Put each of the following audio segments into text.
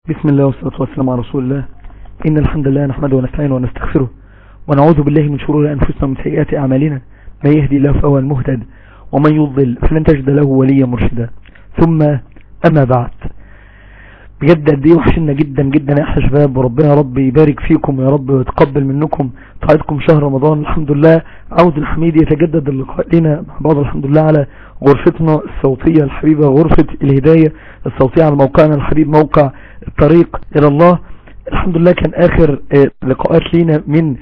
بسم الله والصلاة والسلام على رسول الله إن الحمد لله نحمده ونستعينه ونستغفره ونعوذ بالله من شرور أنفسنا ومن سيئات أعمالنا من يهدي الله فهو المهتد ومن يضل فلن تجد له وليا مرشدا ثم أما بعد بجد قد ايه وحشنا جدا جدا يا احلى شباب وربنا يا رب يبارك فيكم يا رب ويتقبل منكم طاعتكم شهر رمضان الحمد لله عود الحميد يتجدد اللقاء لنا مع بعض الحمد لله على غرفتنا الصوتية الحبيبة غرفة الهداية الصوتية على موقعنا الحبيب موقع الطريق الى الله الحمد لله كان اخر لقاءات لينا من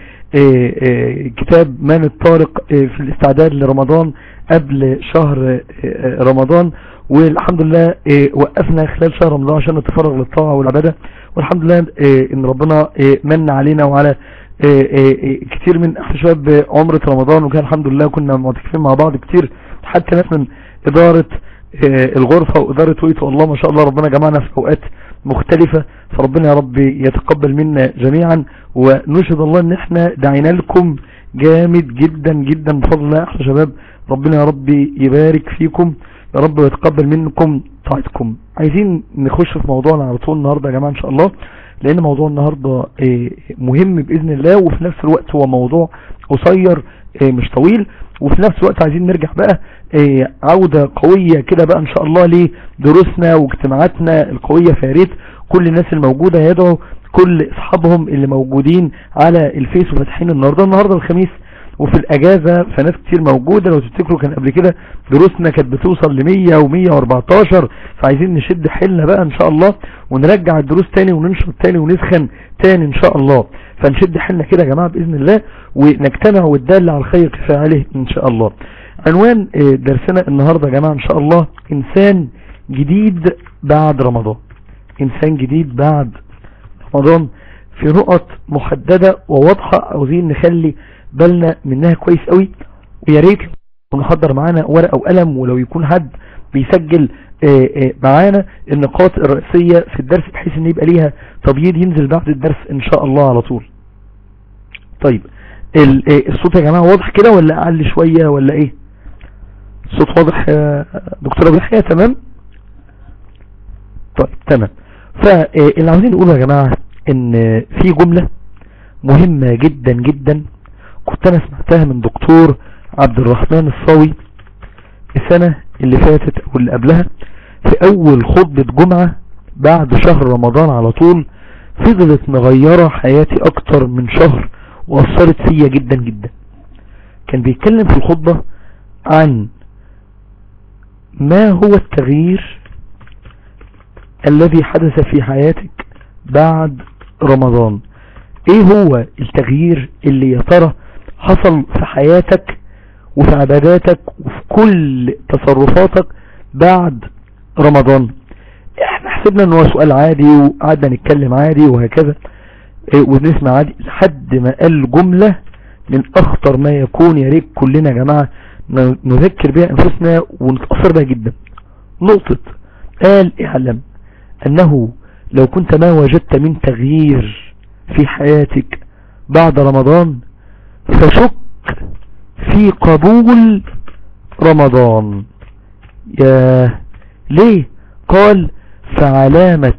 كتاب مان الطارق في الاستعداد لرمضان قبل شهر رمضان والحمد لله وقفنا خلال شهر رمضان عشان نتفرغ للطاعة والعبادة والحمد لله ان ربنا من علينا وعلى كتير من احلى شباب عمرة رمضان وكان الحمد لله كنا معتكفين مع بعض كتير حتى ناس من ادارة الغرفة وادارة ويت الله ما شاء الله ربنا جمعنا في اوقات مختلفة فربنا يا رب يتقبل منا جميعا ونشهد الله ان احنا دعينا لكم جامد جدا جدا بفضل الله احلى شباب ربنا يا رب يبارك فيكم يا رب ويتقبل منكم طاعتكم عايزين نخش في موضوعنا على طول النهاردة يا جماعة ان شاء الله لان موضوع النهاردة مهم باذن الله وفي نفس الوقت هو موضوع قصير مش طويل وفي نفس الوقت عايزين نرجع بقى عودة قوية كده بقى ان شاء الله لدروسنا واجتماعاتنا القوية فياريت كل الناس الموجودة يدعو كل اصحابهم اللي موجودين على الفيس وفاتحين النهاردة النهاردة الخميس وفي الاجازة فناس كتير موجودة لو تفتكروا كان قبل كده دروسنا كانت بتوصل ل 100 و114 فعايزين نشد حيلنا بقى ان شاء الله ونرجع الدروس تاني وننشط تاني ونسخن تاني ان شاء الله فنشد حيلنا كده يا جماعة باذن الله ونجتمع والدال على الخير كفاعله ان شاء الله عنوان درسنا النهاردة يا جماعة ان شاء الله انسان جديد بعد رمضان انسان جديد بعد رمضان في نقط محددة وواضحة عاوزين نخلي بالنا منها كويس قوي ويا ريت ونحضر معانا ورقة وقلم ولو يكون حد بيسجل معانا النقاط الرئيسية في الدرس بحيث ان يبقى ليها تبييض ينزل بعد الدرس ان شاء الله على طول طيب الصوت يا جماعة واضح كده ولا اقل شوية ولا ايه الصوت واضح يا دكتورة بيحيى تمام طيب تمام فاللي عاوزين نقوله يا جماعة ان في جملة مهمة جدا جدا كنت انا سمعتها من دكتور عبد الرحمن الصاوي السنة اللي فاتت او اللي قبلها في اول خطبة جمعة بعد شهر رمضان على طول فضلت مغيرة حياتي اكتر من شهر واثرت فيا جدا جدا كان بيتكلم في الخطبة عن ما هو التغيير الذي حدث في حياتك بعد رمضان ايه هو التغيير اللي يا ترى حصل في حياتك وفي عباداتك وفي كل تصرفاتك بعد رمضان احنا حسبنا ان هو سؤال عادي وقعدنا نتكلم عادي وهكذا ايه ونسمع عادي لحد ما قال جملة من اخطر ما يكون يا ريت كلنا يا جماعة نذكر بها انفسنا ونتأثر بها جدا نقطة قال اعلم انه لو كنت ما وجدت من تغيير في حياتك بعد رمضان فشك في قبول رمضان يا ليه قال فعلامة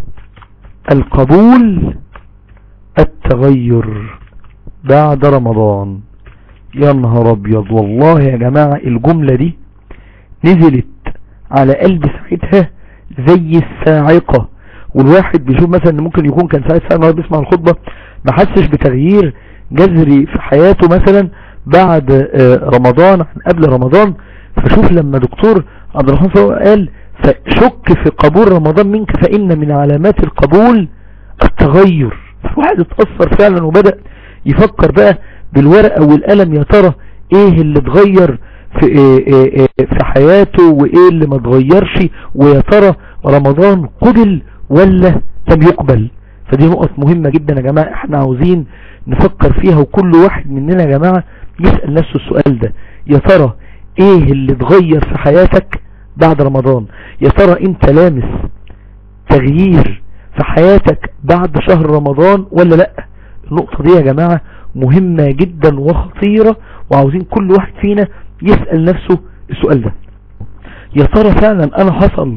القبول التغير بعد رمضان يا نهار ابيض والله يا جماعة الجملة دي نزلت على قلب ساعتها زي الساعقة والواحد بيشوف مثلا ان ممكن يكون كان ساعة ساعة النهارده بيسمع الخطبة ما حسش بتغيير جذري في حياته مثلا بعد رمضان عن قبل رمضان فشوف لما دكتور عبد الرحمن صلى قال فشك في قبول رمضان منك فإن من علامات القبول التغير فالواحد اتأثر فعلا وبدأ يفكر بقى بالورقة والقلم يا ترى ايه اللي اتغير في, إيه إيه في حياته وايه اللي ما اتغيرش ويا ترى رمضان قبل ولا لم يقبل فدي نقط مهمة جدا يا جماعة احنا عاوزين نفكر فيها وكل واحد مننا يا جماعة يسأل نفسه السؤال ده يا ترى ايه اللي اتغير في حياتك بعد رمضان يا ترى انت لامس تغيير في حياتك بعد شهر رمضان ولا لا النقطة دي يا جماعة مهمة جدا وخطيرة وعاوزين كل واحد فينا يسأل نفسه السؤال ده يا ترى فعلا انا حصل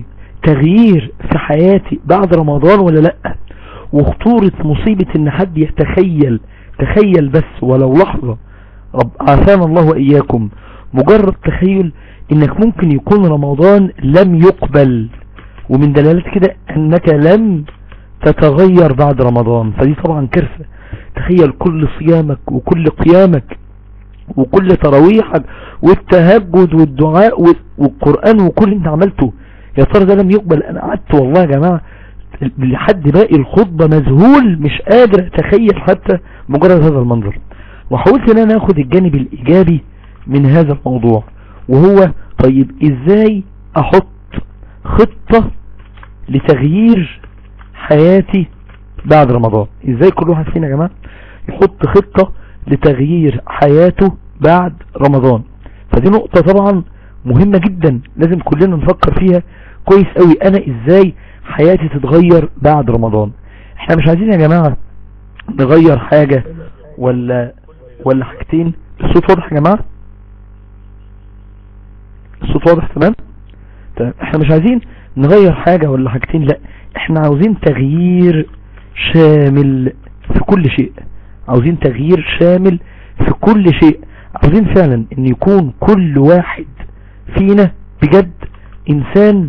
تغيير في حياتي بعد رمضان ولا لا وخطورة مصيبة ان حد يتخيل تخيل بس ولو لحظة رب عافانا الله وإياكم مجرد تخيل انك ممكن يكون رمضان لم يقبل ومن دلالات كده انك لم تتغير بعد رمضان فدي طبعا كارثة تخيل كل صيامك وكل قيامك وكل تراويحك والتهجد والدعاء والقرآن وكل انت عملته يا ترى ده لم يقبل انا قعدت والله يا جماعة لحد باقي الخطبة مذهول مش قادر اتخيل حتى مجرد هذا المنظر وحاولت ان انا اخد الجانب الايجابي من هذا الموضوع وهو طيب ازاي احط خطة لتغيير حياتي بعد رمضان ازاي كل واحد فينا يا جماعة يحط خطة لتغيير حياته بعد رمضان فدي نقطة طبعا مهمة جدا لازم كلنا نفكر فيها كويس قوي انا ازاي حياتي تتغير بعد رمضان احنا مش عايزين يا جماعة نغير حاجة ولا ولا حاجتين الصوت واضح يا جماعة الصوت واضح تمام تمام احنا مش عايزين نغير حاجة ولا حاجتين لا احنا عاوزين تغيير شامل في كل شيء عاوزين تغيير شامل في كل شيء عاوزين فعلا ان يكون كل واحد فينا بجد انسان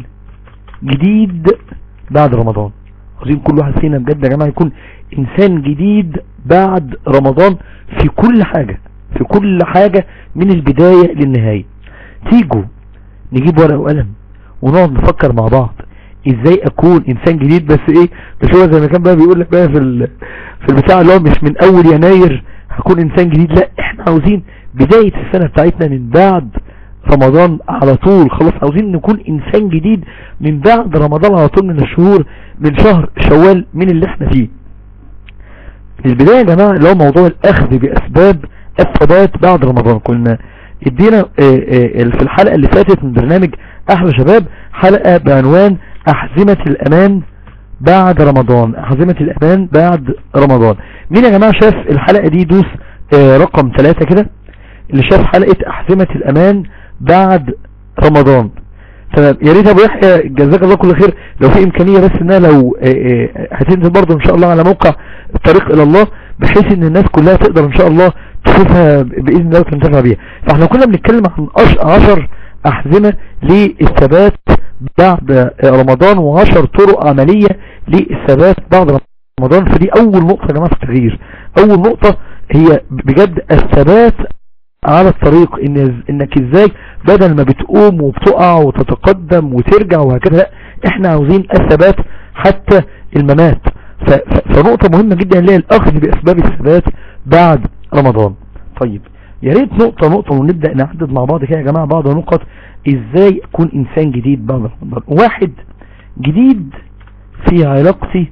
جديد بعد رمضان عاوزين كل واحد فينا بجد يا جماعة يكون انسان جديد بعد رمضان في كل حاجة في كل حاجة من البداية للنهاية تيجوا نجيب ورقة وقلم ونقعد نفكر مع بعض ازاي اكون انسان جديد بس ايه مش هو زي ما كان بقى بيقول لك بقى في في البتاع اللي هو مش من اول يناير هكون انسان جديد لا احنا عاوزين بداية السنة بتاعتنا من بعد رمضان على طول خلاص عاوزين نكون انسان جديد من بعد رمضان على طول من الشهور من شهر شوال من اللي احنا فيه البداية يا جماعة اللي هو موضوع الاخذ باسباب الثبات بعد رمضان كنا ادينا في الحلقة اللي فاتت من برنامج احلى شباب حلقة بعنوان احزمة الامان بعد رمضان احزمة الامان بعد رمضان مين يا جماعة شاف الحلقة دي دوس رقم ثلاثة كده اللي شاف حلقة احزمة الامان بعد رمضان تمام يا ريت ابو يحيى جزاك الله كل خير لو في امكانية بس انها لو هتنزل برضه ان شاء الله على موقع الطريق الى الله بحيث ان الناس كلها تقدر ان شاء الله تشوفها باذن الله وتنتفع بيها فاحنا كنا بنتكلم عن عشر احزمة للثبات بعد رمضان وعشر طرق عملية للثبات بعد رمضان فدي اول نقطة يا جماعة في التغيير اول نقطة هي بجد الثبات على الطريق إن انك ازاي بدل ما بتقوم وبتقع وتتقدم وترجع وهكذا لا احنا عاوزين الثبات حتى الممات فنقطة مهمة جدا اللي هي الاخذ باسباب الثبات بعد رمضان طيب يا ريت نقطة نقطة ونبدأ نعدد مع بعض كده يا جماعة بعض نقط ازاي اكون انسان جديد بعد رمضان واحد جديد في علاقتي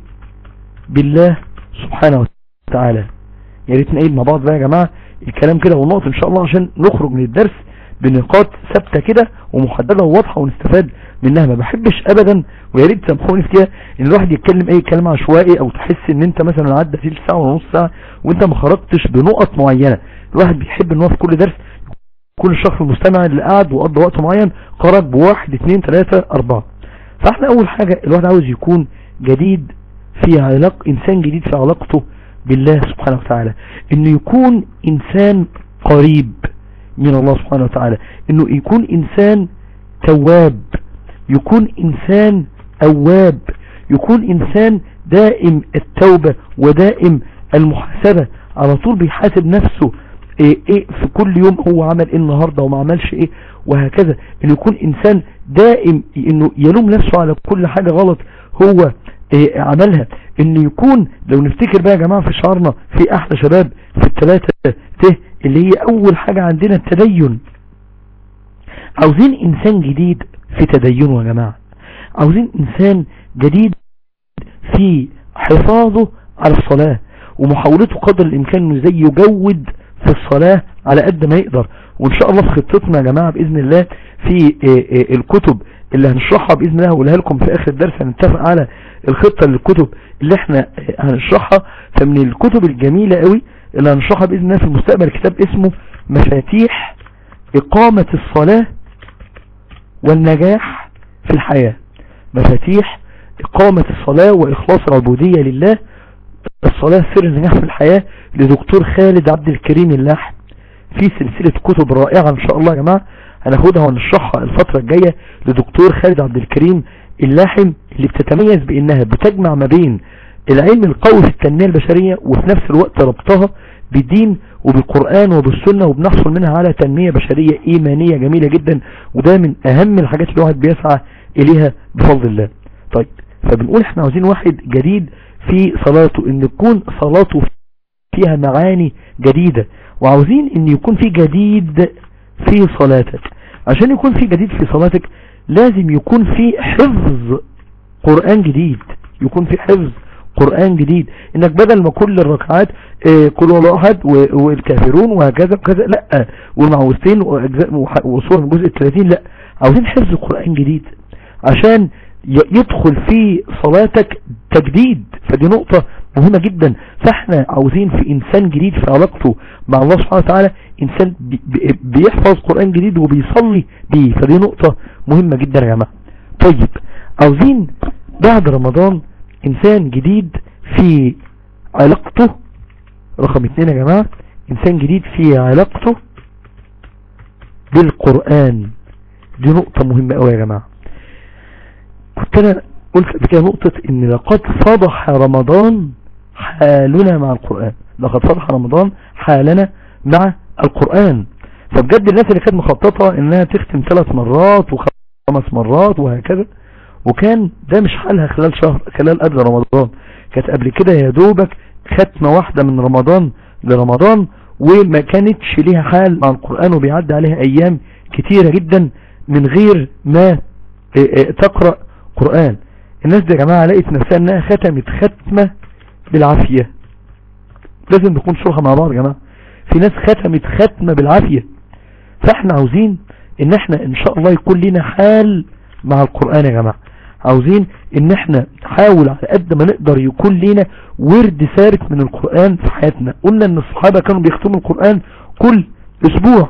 بالله سبحانه وتعالى يا ريت نقيد مع بعض بقى يا جماعة الكلام كده والنقط ان شاء الله عشان نخرج من الدرس بنقاط ثابته كده ومحدده وواضحه ونستفاد منها ما بحبش ابدا ويا ريت تسامحوني في كده ان الواحد يتكلم اي كلام عشوائي او تحس ان انت مثلا عدى تلت ساعه ونص ساعه وانت ما خرجتش بنقط معينه الواحد بيحب ان هو في كل درس كل شخص المستمع اللي قعد وقضى وقت معين خرج بواحد اثنين ثلاثة اربعة فاحنا اول حاجة الواحد عاوز يكون جديد في علاق انسان جديد في علاقته بالله سبحانه وتعالى انه يكون انسان قريب من الله سبحانه وتعالى انه يكون انسان تواب يكون انسان اواب يكون انسان دائم التوبة ودائم المحاسبة على طول بيحاسب نفسه إيه إيه في كل يوم هو عمل ايه النهاردة وما عملش ايه وهكذا انه يكون انسان دائم انه يلوم نفسه على كل حاجة غلط هو إيه عملها انه يكون لو نفتكر بقى يا جماعة في شعارنا في احلى شباب في الثلاثة ته اللي هي اول حاجة عندنا التدين عاوزين انسان جديد في تدينه يا جماعة عاوزين انسان جديد في حفاظه على الصلاة ومحاولته قدر الامكان انه زي يجود في الصلاة على قد ما يقدر وان شاء الله في خطتنا يا جماعة باذن الله في الكتب اللي هنشرحها باذن الله هقولها لكم في اخر الدرس هنتفق على الخطة للكتب اللي احنا هنشرحها فمن الكتب الجميلة قوي اللي هنشرحها باذن الله في المستقبل كتاب اسمه مفاتيح اقامة الصلاة والنجاح في الحياة مفاتيح اقامة الصلاة واخلاص العبودية لله الصلاة سر النجاح في الحياة لدكتور خالد عبد الكريم اللاح في سلسلة كتب رائعة ان شاء الله يا جماعة هناخدها ونشرحها الفترة الجاية لدكتور خالد عبد الكريم اللاحم اللي بتتميز بانها بتجمع ما بين العلم القوي في التنمية البشرية وفي نفس الوقت ربطها بالدين وبالقرآن وبالسنة وبنحصل منها على تنمية بشرية ايمانية جميلة جدا وده من اهم الحاجات اللي الواحد بيسعى اليها بفضل الله طيب فبنقول احنا عاوزين واحد جديد في صلاته ان تكون صلاته فيها معاني جديدة وعاوزين ان يكون في جديد في صلاتك عشان يكون في جديد في صلاتك لازم يكون في حفظ قرآن جديد يكون في حفظ قرآن جديد انك بدل ما كل الركعات اه كل الله احد والكافرون وهكذا وكذا لا والمعوذتين واجزاء وصور من جزء 30 لا عاوزين حفظ قرآن جديد عشان يدخل في صلاتك تجديد فدي نقطة مهمة جدا فاحنا عاوزين في انسان جديد في علاقته مع الله سبحانه وتعالى انسان بيحفظ قرآن جديد وبيصلي بيه فدي نقطة مهمة جدا يا جماعة طيب عاوزين بعد رمضان انسان جديد في علاقته رقم اتنين يا جماعة انسان جديد في علاقته بالقرآن دي نقطة مهمة قوي يا جماعة كنت انا قلت بكده نقطة ان لقد فضح رمضان حالنا مع القرآن لقد فضح رمضان حالنا مع القرآن فبجد الناس اللي كانت مخططة انها تختم ثلاث مرات وخمس مرات وهكذا وكان ده مش حالها خلال شهر خلال قبل رمضان كانت قبل كده يا دوبك ختمة واحدة من رمضان لرمضان وما كانتش ليها حال مع القرآن وبيعدي عليها ايام كتيرة جدا من غير ما تقرأ قرآن الناس دي يا جماعة لقيت نفسها انها ختمت ختمة بالعافية لازم نكون شرحة مع بعض يا جماعة في ناس ختمت ختمة بالعافية فاحنا عاوزين ان احنا ان شاء الله يكون لنا حال مع القرآن يا جماعة عاوزين ان احنا نحاول على قد ما نقدر يكون لنا ورد ثابت من القرآن في حياتنا قلنا ان الصحابة كانوا بيختموا القرآن كل اسبوع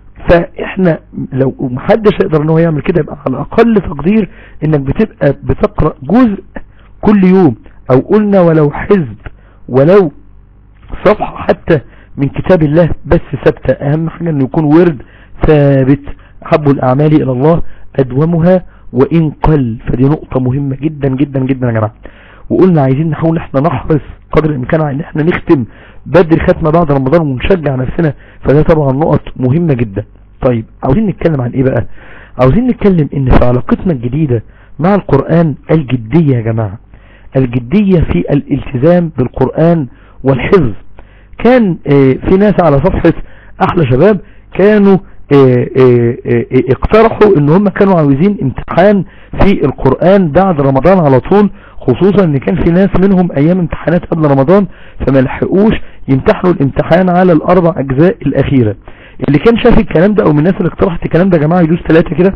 فاحنا لو محدش يقدر ان هو يعمل كده يبقى على اقل تقدير انك بتبقى بتقرأ جزء كل يوم او قلنا ولو حزب ولو صفحة حتى من كتاب الله بس ثابتة اهم حاجة انه يكون ورد ثابت حب الاعمال الى الله ادومها وان قل فدي نقطة مهمة جدا جدا جدا يا جماعة وقلنا عايزين نحاول احنا نحرص قدر الامكان ان احنا نختم بدري ختمة بعد رمضان ونشجع نفسنا فده طبعا نقط مهمة جدا طيب عاوزين نتكلم عن ايه بقى عاوزين نتكلم ان في علاقتنا الجديدة مع القرآن الجدية يا جماعة الجدية في الالتزام بالقرآن والحفظ كان اه في ناس على صفحة احلى شباب كانوا اه اه اقترحوا ان هم كانوا عاوزين امتحان في القرآن بعد رمضان على طول خصوصا ان كان في ناس منهم ايام امتحانات قبل رمضان فما لحقوش يمتحنوا الامتحان على الاربع اجزاء الاخيرة اللي كان شاف الكلام ده او من الناس اللي اقترحت الكلام ده يا جماعة يدوس ثلاثة كده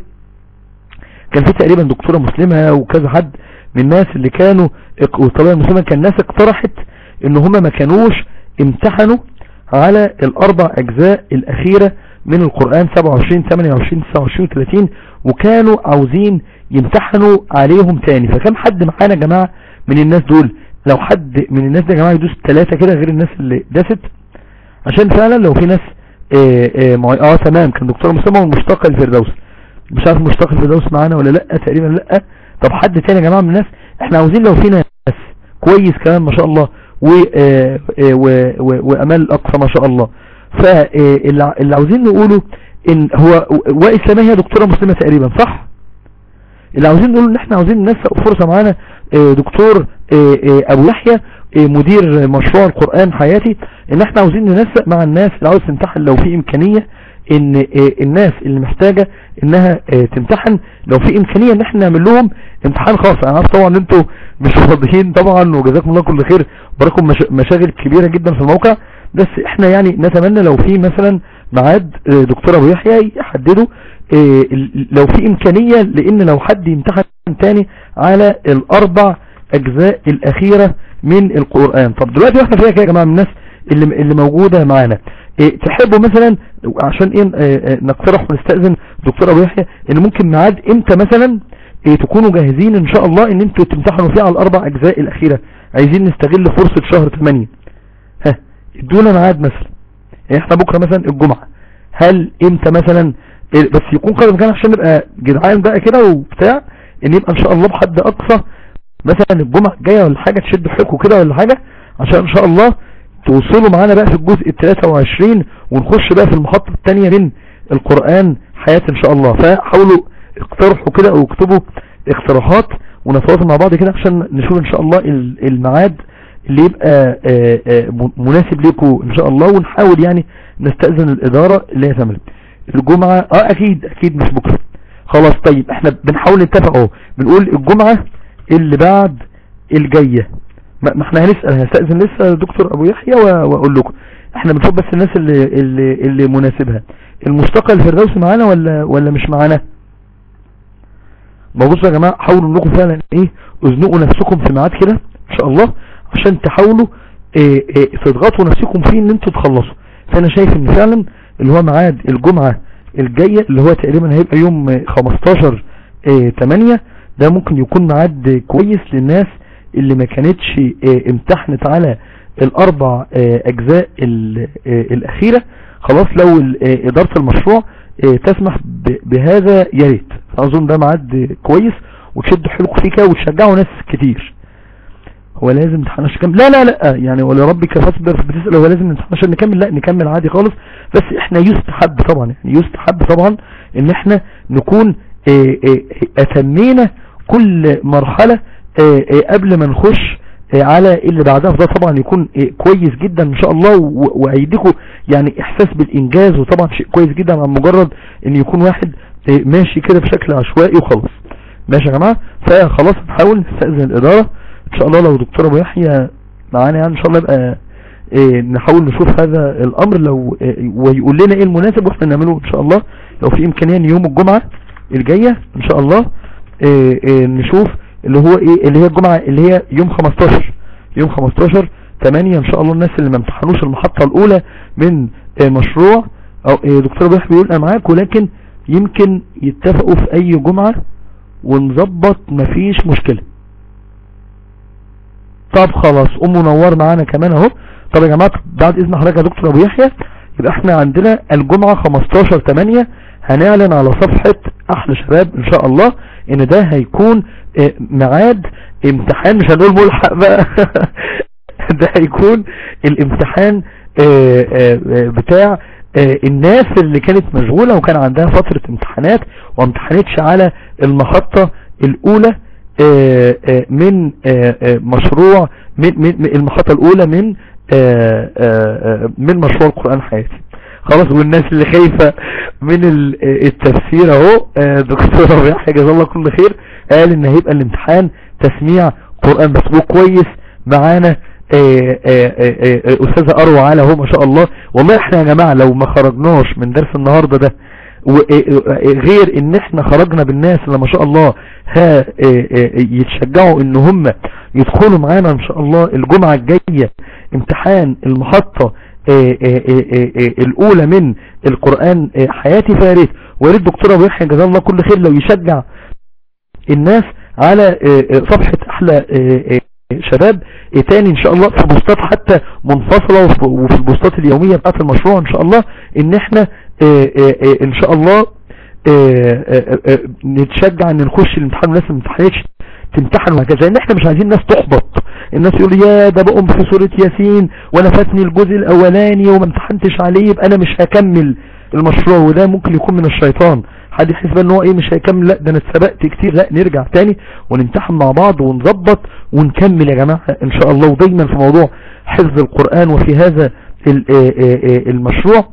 كان في تقريبا دكتورة مسلمة وكذا حد من الناس اللي كانوا والطبيعة المسلمة كان ناس اقترحت ان هم ما كانوش امتحنوا على الاربع اجزاء الاخيرة من القرآن 27 28 29 30 وكانوا عاوزين يمتحنوا عليهم تاني فكم حد معانا يا جماعة من الناس دول لو حد من الناس دي يا جماعة يدوس ثلاثة كده غير الناس اللي داست عشان فعلا لو في ناس اه, اه, اه تمام كان دكتور مسلمة ومشتاق الفردوس مش عارف مشتاق الفردوس معانا ولا لا تقريبا لا طب حد تاني يا جماعة من الناس احنا عاوزين لو في ناس كويس كمان ما شاء الله و اه اه وامال الاقصى ما شاء الله فاللي عاوزين نقوله ان هو واسلامية هي دكتورة مسلمة تقريبا صح اللي عاوزين نقوله ان احنا عاوزين ننسق فرصة معانا دكتور ابو يحيى مدير مشروع القرآن حياتي ان احنا عاوزين ننسق مع الناس اللي عاوز تمتحن لو في امكانية ان الناس اللي محتاجة انها تمتحن لو في امكانية ان احنا نعمل لهم امتحان خاص انا عارف طبعا ان انتوا مش فاضيين طبعا وجزاكم الله كل خير براكم مشاغل كبيرة جدا في الموقع بس احنا يعني نتمنى لو في مثلا ميعاد دكتور ابو يحيى يحدده لو في امكانية لان لو حد يمتحن تاني على الاربع اجزاء الاخيرة من القرآن طب دلوقتي احنا فيها كده يا جماعة من الناس اللي, اللي موجودة معانا إيه تحبوا مثلا عشان ايه اه نقترح ونستأذن دكتور ابو يحيى ان ممكن ميعاد امتى مثلا إيه تكونوا جاهزين ان شاء الله ان انتوا تمتحنوا فيها على الاربع اجزاء الاخيرة عايزين نستغل فرصة شهر 8 ها ادونا ميعاد مثلا يعني احنا بكرة مثلا الجمعة هل امتى مثلا إيه بس يكون قدر مكان عشان نبقى جدعان بقى كده وبتاع ان يبقى ان شاء الله بحد اقصى مثلا الجمعة الجاية ولا حاجة تشدوا حيلكم كده ولا حاجة عشان ان شاء الله توصلوا معانا بقى في الجزء ال 23 ونخش بقى في المحطة الثانية من القرآن حياة ان شاء الله فحاولوا اقترحوا كده او اكتبوا اقتراحات ونتواصل مع بعض كده عشان نشوف ان شاء الله الميعاد اللي يبقى مناسب لكم ان شاء الله ونحاول يعني نستأذن الادارة اللي هي تعمل الجمعة اه اكيد اكيد مش بكرة خلاص طيب احنا بنحاول نتفق اهو بنقول الجمعة اللي بعد الجاية ما احنا هنسأل هستأذن لسه دكتور ابو يحيى واقول لكم احنا بنشوف بس الناس اللي اللي, اللي مناسبها المستقل الفردوسي معانا ولا ولا مش معانا ما بصوا يا جماعة حاولوا انكم فعلا ايه ازنقوا نفسكم في ميعاد كده ان شاء الله عشان تحاولوا ايه ايه تضغطوا نفسكم فيه ان انتوا تخلصوا فانا شايف ان فعلا اللي هو ميعاد الجمعة الجاية اللي هو تقريبا هيبقى يوم 15 ايه 8 ده ممكن يكون ميعاد كويس للناس اللي ما كانتش ايه امتحنت على الاربع ايه اجزاء الاخيرة خلاص لو ادارة المشروع تسمح بهذا يا ريت اظن ده ميعاد كويس وتشدوا حيلكم فيه كده وتشجعوا ناس كتير هو لازم امتحان عشان نكمل لا لا لا يعني ولربك فاصبر بتسأل هو لازم امتحان عشان نكمل لا نكمل عادي خالص بس احنا يستحب طبعا يعني يستحب طبعا ان احنا نكون اه اه اتمينا كل مرحلة اه قبل ما نخش على اللي بعدها فده طبعا يكون كويس جدا ان شاء الله وايديكم يعني احساس بالانجاز وطبعا شيء كويس جدا عن مجرد ان يكون واحد ماشي كده بشكل عشوائي وخلاص ماشي يا جماعة فخلاص نحاول نستأذن الادارة ان شاء الله لو دكتور ابو يحيى معانا يعني ان شاء الله يبقى إيه نحاول نشوف هذا الامر لو إيه ويقول لنا ايه المناسب واحنا نعمله ان شاء الله لو في امكانية يوم الجمعة الجاية ان شاء الله إيه نشوف اللي هو ايه اللي هي الجمعة اللي هي يوم 15 يوم 15 8 ان شاء الله الناس اللي ما امتحنوش المحطة الاولى من مشروع او دكتور ابو يحيى بيقول انا معاك ولكن يمكن يتفقوا في اي جمعة ونظبط مفيش مشكلة طب خلاص ام منور معانا كمان اهو طب يا جماعة بعد اذن حضرتك يا دكتور ابو يحيى يبقى احنا عندنا الجمعة 15 8 هنعلن على صفحة احلى شباب ان شاء الله ان ده هيكون اه ميعاد امتحان مش هنقول ملحق بقى ده هيكون الامتحان اه اه بتاع الناس اللي كانت مشغولة وكان عندها فترة امتحانات وامتحنتش على المحطة الاولى من مشروع من, من المحطة الاولى من من مشروع القرآن حياتي خلاص والناس اللي خايفة من التفسير اهو دكتور ابو يحيى جزاه الله كل خير قال ان هيبقى الامتحان تسميع قرآن بس هو كويس معانا استاذة اروى على اهو ما شاء الله والله احنا يا جماعة لو ما خرجناش من درس النهاردة ده غير ان احنا خرجنا بالناس اللي ما شاء الله ها يتشجعوا ان هم يدخلوا معانا ان شاء الله الجمعة الجاية امتحان المحطة الاولى من القرآن حياتي فياريت وياريت دكتور ابو يحيى جزاه الله كل خير لو يشجع الناس على صفحة احلى شباب تاني ان شاء الله في بوستات حتى منفصلة وفي البوستات اليومية بتاعت المشروع ان شاء الله ان احنا ان شاء الله نتشجع ان نخش الامتحان والناس ما امتحنتش تمتحن وهكذا لان احنا مش عايزين ناس تحبط الناس يقول يا ده بقوم في سورة ياسين وانا فاتني الجزء الاولاني وما امتحنتش عليه يبقى انا مش هكمل المشروع وده ممكن يكون من الشيطان حد يحس ان هو ايه مش هيكمل لا ده انا اتسبقت كتير لا نرجع تاني ونمتحن مع بعض ونظبط ونكمل يا جماعة ان شاء الله ودايما في موضوع حفظ القرآن وفي هذا المشروع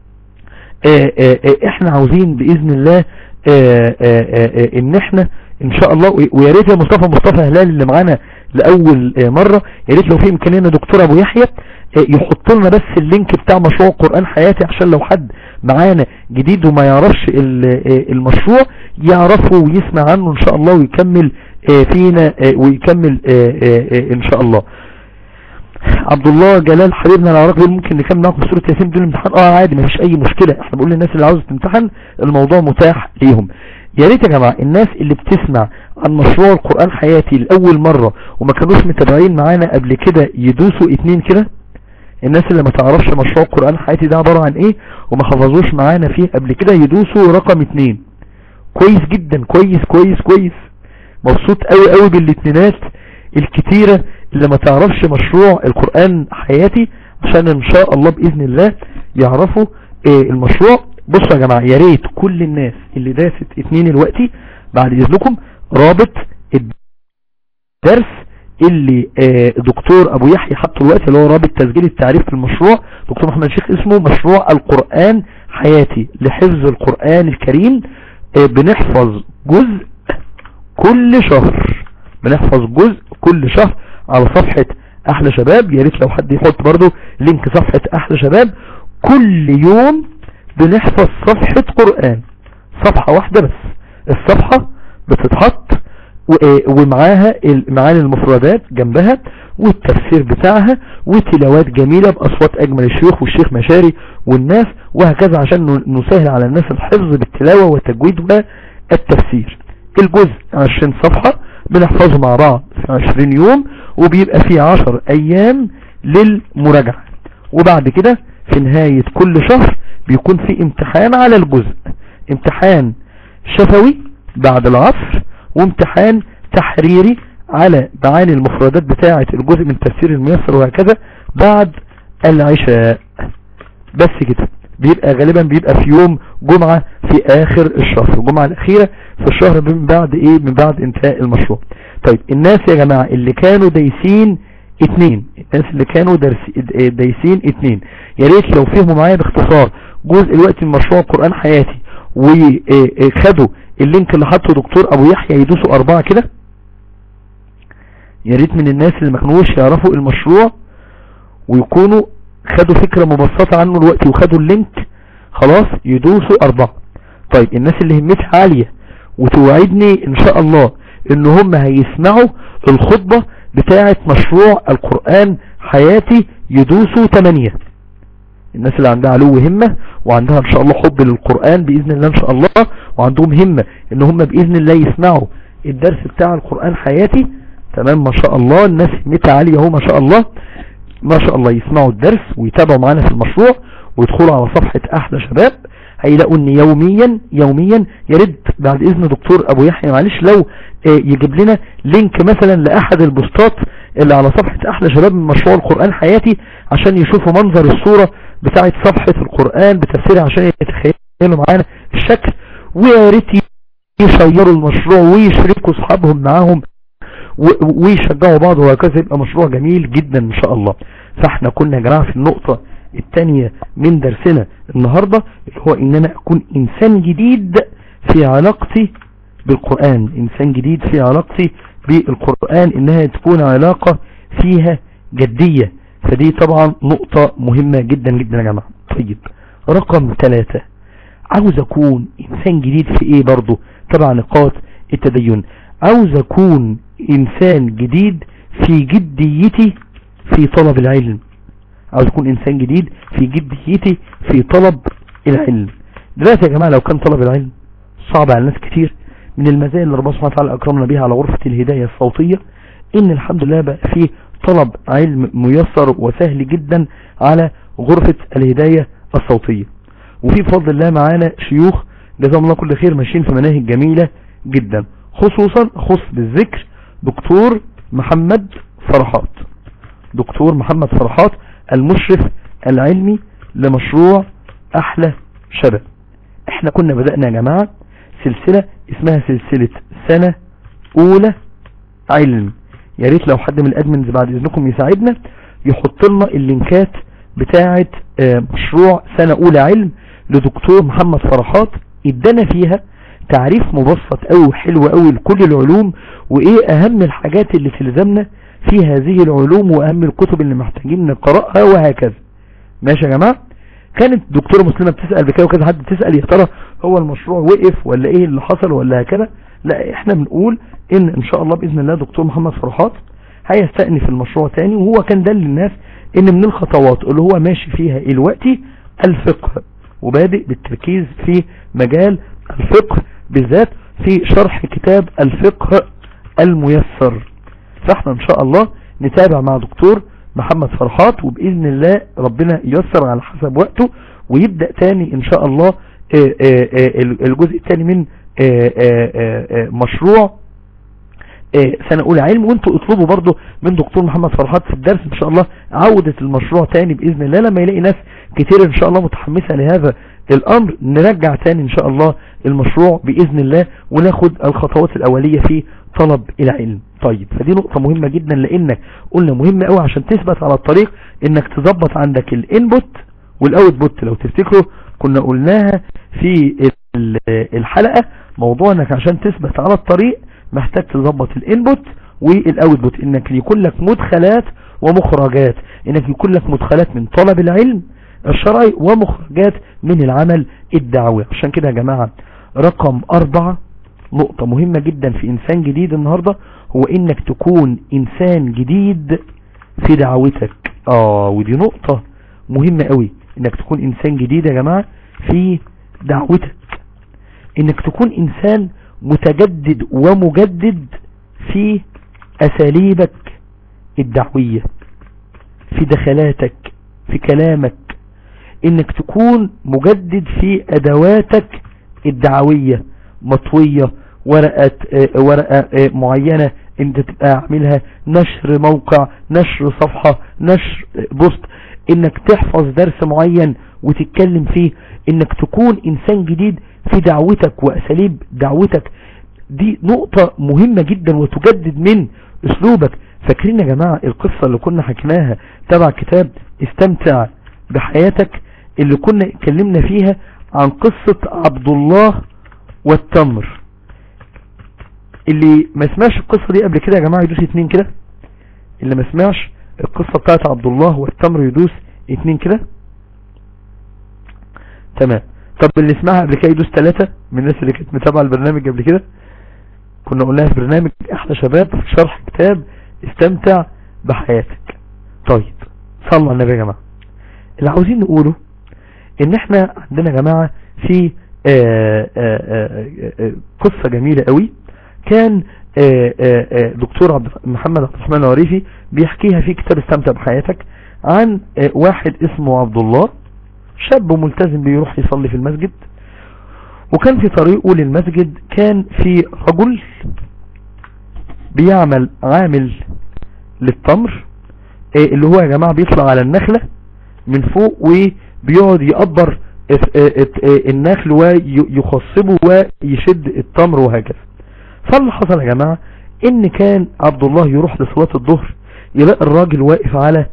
احنا عاوزين باذن الله ان احنا ان شاء الله ويا ريت يا مصطفى مصطفى هلال اللي معانا لاول مرة يا ريت لو في امكانيه دكتور ابو يحيى يحط لنا بس اللينك بتاع مشروع قرآن حياتي عشان لو حد معانا جديد وما يعرفش المشروع يعرفه ويسمع عنه ان شاء الله ويكمل فينا ويكمل ان شاء الله عبد الله جلال حبيبنا العراقي ممكن نكمل معاكم سورة ياسين بدون امتحان اه عادي مفيش اي مشكلة احنا بنقول للناس اللي عاوزة تمتحن الموضوع متاح ليهم يا ريت يا جماعة الناس اللي بتسمع عن مشروع القرآن حياتي لأول مرة وما كانوش متابعين معانا قبل كده يدوسوا اتنين كده الناس اللي ما تعرفش مشروع القرآن حياتي ده عبارة عن ايه وما حفظوش معانا فيه قبل كده يدوسوا رقم اتنين كويس جدا كويس كويس كويس مبسوط قوي قوي بالاتنينات الكتيرة اللي ما تعرفش مشروع القرآن حياتي عشان ان شاء الله بإذن الله يعرفوا ايه المشروع بصوا يا جماعة يا ريت كل الناس اللي داست اتنين الوقتي بعد اذنكم رابط الدرس اللي اه دكتور ابو يحيى حطه الوقت اللي هو رابط تسجيل التعريف في المشروع دكتور محمد شيخ اسمه مشروع القرآن حياتي لحفظ القرآن الكريم اه بنحفظ جزء كل شهر بنحفظ جزء كل شهر على صفحة احلى شباب يا ريت لو حد يحط برضو لينك صفحة احلى شباب كل يوم بنحفظ صفحة قرآن صفحة واحدة بس الصفحة بتتحط ومعاها معاني المفردات جنبها والتفسير بتاعها وتلاوات جميلة بأصوات أجمل الشيوخ والشيخ مشاري والناس وهكذا عشان نسهل على الناس الحفظ بالتلاوة والتجويد والتفسير الجزء 20 صفحة بنحفظه مع بعض في 20 يوم وبيبقى فيه 10 أيام للمراجعة وبعد كده في نهاية كل شهر بيكون في امتحان على الجزء امتحان شفوي بعد العصر وامتحان تحريري على معاني المفردات بتاعة الجزء من تفسير الميسر وهكذا بعد العشاء بس كده بيبقى غالبا بيبقى في يوم جمعة في اخر الشهر الجمعة الاخيرة في الشهر من بعد ايه من بعد انتهاء المشروع طيب الناس يا جماعة اللي كانوا دايسين اتنين الناس اللي كانوا دايسين اتنين يا ريت لو فهموا معايا باختصار جزء الوقت من مشروع قرآن حياتي وخدوا اللينك اللي حطه دكتور ابو يحيى يدوسوا اربعة كده يا ريت من الناس اللي ما كانوش يعرفوا المشروع ويكونوا خدوا فكرة مبسطة عنه الوقت وخدوا اللينك خلاص يدوسوا اربعة طيب الناس اللي همتها عالية وتوعدني ان شاء الله ان هم هيسمعوا الخطبة بتاعة مشروع القرآن حياتي يدوسوا تمانية الناس اللي عندها علو همة وعندها ان شاء الله حب للقرآن بإذن الله ان شاء الله وعندهم همة ان هم بإذن الله يسمعوا الدرس بتاع القرآن حياتي تمام ما شاء الله الناس همتها عالية اهو ما شاء الله ما شاء الله يسمعوا الدرس ويتابعوا معانا في المشروع ويدخلوا على صفحة احلى شباب هيلاقوا ان يوميا يوميا يا ريت بعد اذن دكتور ابو يحيى معلش لو يجيب لنا لينك مثلا لاحد البوستات اللي على صفحة احلى شباب من مشروع القرآن حياتي عشان يشوفوا منظر الصورة بتاعت صفحة القرآن بتفسيرها عشان يتخيلوا معانا الشكل ويا ريت يشيروا المشروع ويشركوا اصحابهم معاهم ويشجعوا بعض وهكذا يبقى مشروع جميل جدا ان شاء الله فاحنا كنا يا جماعه في النقطة الثانية من درسنا النهاردة اللي هو ان انا اكون انسان جديد في علاقتي بالقرآن انسان جديد في علاقتي بالقرآن انها تكون علاقة فيها جدية فدي طبعا نقطة مهمة جدا جدا يا جماعة طيب رقم ثلاثة عاوز اكون انسان جديد في ايه برضو تبع نقاط التدين عاوز اكون انسان جديد في جديتي في طلب العلم عاوز اكون انسان جديد في جديتي في طلب العلم دلوقتي يا جماعة لو كان طلب العلم صعب على ناس كتير من المزايا اللي ربنا سبحانه وتعالى اكرمنا بها على غرفة الهداية الصوتية ان الحمد لله بقى فيه طلب علم ميسر وسهل جدا على غرفة الهداية الصوتية وفي بفضل الله معانا شيوخ جزاهم الله كل خير ماشيين في مناهج جميلة جدا خصوصا خص بالذكر دكتور محمد فرحات دكتور محمد فرحات المشرف العلمي لمشروع احلى شباب احنا كنا بدأنا يا جماعة سلسلة اسمها سلسلة سنة اولى علم يا ريت لو حد من الادمنز بعد اذنكم يساعدنا يحط لنا اللينكات بتاعة مشروع سنة اولى علم لدكتور محمد فرحات ادانا فيها تعريف مبسط او حلو قوي لكل العلوم وايه اهم الحاجات اللي تلزمنا في هذه العلوم واهم الكتب اللي محتاجين نقرأها وهكذا ماشي يا جماعة كانت دكتورة مسلمة بتسأل بكده وكذا حد تسأل يا ترى هو المشروع وقف ولا ايه اللي حصل ولا هكذا لا احنا بنقول ان ان شاء الله باذن الله دكتور محمد فرحات هيستأنف المشروع تاني وهو كان دل للناس ان من الخطوات اللي هو ماشي فيها الوقتي الفقه وبادئ بالتركيز في مجال الفقه بالذات في شرح كتاب الفقه الميسر فاحنا ان شاء الله نتابع مع دكتور محمد فرحات وبإذن الله ربنا ييسر على حسب وقته ويبدأ تاني ان شاء الله آه، آه، آه، الجزء الثاني من مشروع سنة اولى علم وانتوا اطلبوا برضو من دكتور محمد فرحات في الدرس ان شاء الله عودة المشروع تاني باذن الله لما يلاقي ناس كتير ان شاء الله متحمسة لهذا الامر نرجع تاني ان شاء الله المشروع باذن الله وناخد الخطوات الاولية في طلب العلم طيب فدي نقطة مهمة جدا لانك قلنا مهمة قوي عشان تثبت على الطريق انك تظبط عندك الانبوت والاوت بوت لو تفتكروا كنا قلناها في الحلقة موضوع انك عشان تثبت على الطريق محتاج تظبط الانبوت والاوت بوت انك يكون لك مدخلات ومخرجات انك يكون لك مدخلات من طلب العلم الشرعي ومخرجات من العمل الدعوي عشان كده يا جماعة رقم اربعة نقطة مهمة جدا في انسان جديد النهاردة هو انك تكون انسان جديد في دعوتك اه ودي نقطة مهمة قوي انك تكون انسان جديد يا جماعة في دعوتك انك تكون انسان متجدد ومجدد في اساليبك الدعوية في دخلاتك في كلامك انك تكون مجدد في ادواتك الدعوية مطوية ورقة اه ورقة اه معينة انت تبقى عاملها نشر موقع نشر صفحة نشر بوست انك تحفظ درس معين وتتكلم فيه انك تكون انسان جديد في دعوتك واساليب دعوتك دي نقطة مهمة جدا وتجدد من اسلوبك فاكرين يا جماعة القصة اللي كنا حكيناها تبع كتاب استمتع بحياتك اللي كنا اتكلمنا فيها عن قصة عبد الله والتمر اللي ما سمعش القصة دي قبل كده يا جماعة يدوس اتنين كده اللي ما سمعش القصة بتاعت عبد الله والتمر يدوس اتنين كده تمام طب اللي سمعها قبل كده يدوس ثلاثة من الناس اللي كانت متابعة البرنامج قبل كده كنا قلناها في برنامج احلى شباب في شرح كتاب استمتع بحياتك طيب صلوا على النبي يا جماعة اللي عاوزين نقوله ان احنا عندنا يا جماعة في آآ آآ آآ قصة جميلة قوي كان دكتور عبد محمد عبد الرحمن العريفي بيحكيها في كتاب استمتع بحياتك عن واحد اسمه عبد الله شاب ملتزم بيروح يصلي في المسجد وكان في طريقه للمسجد كان في رجل بيعمل عامل للتمر اللي هو يا جماعة بيطلع على النخلة من فوق وبيقعد يقبر النخل ويخصبه ويشد التمر وهكذا فاللي حصل يا جماعة ان كان عبد الله يروح لصلاة الظهر يلاقي الراجل واقف على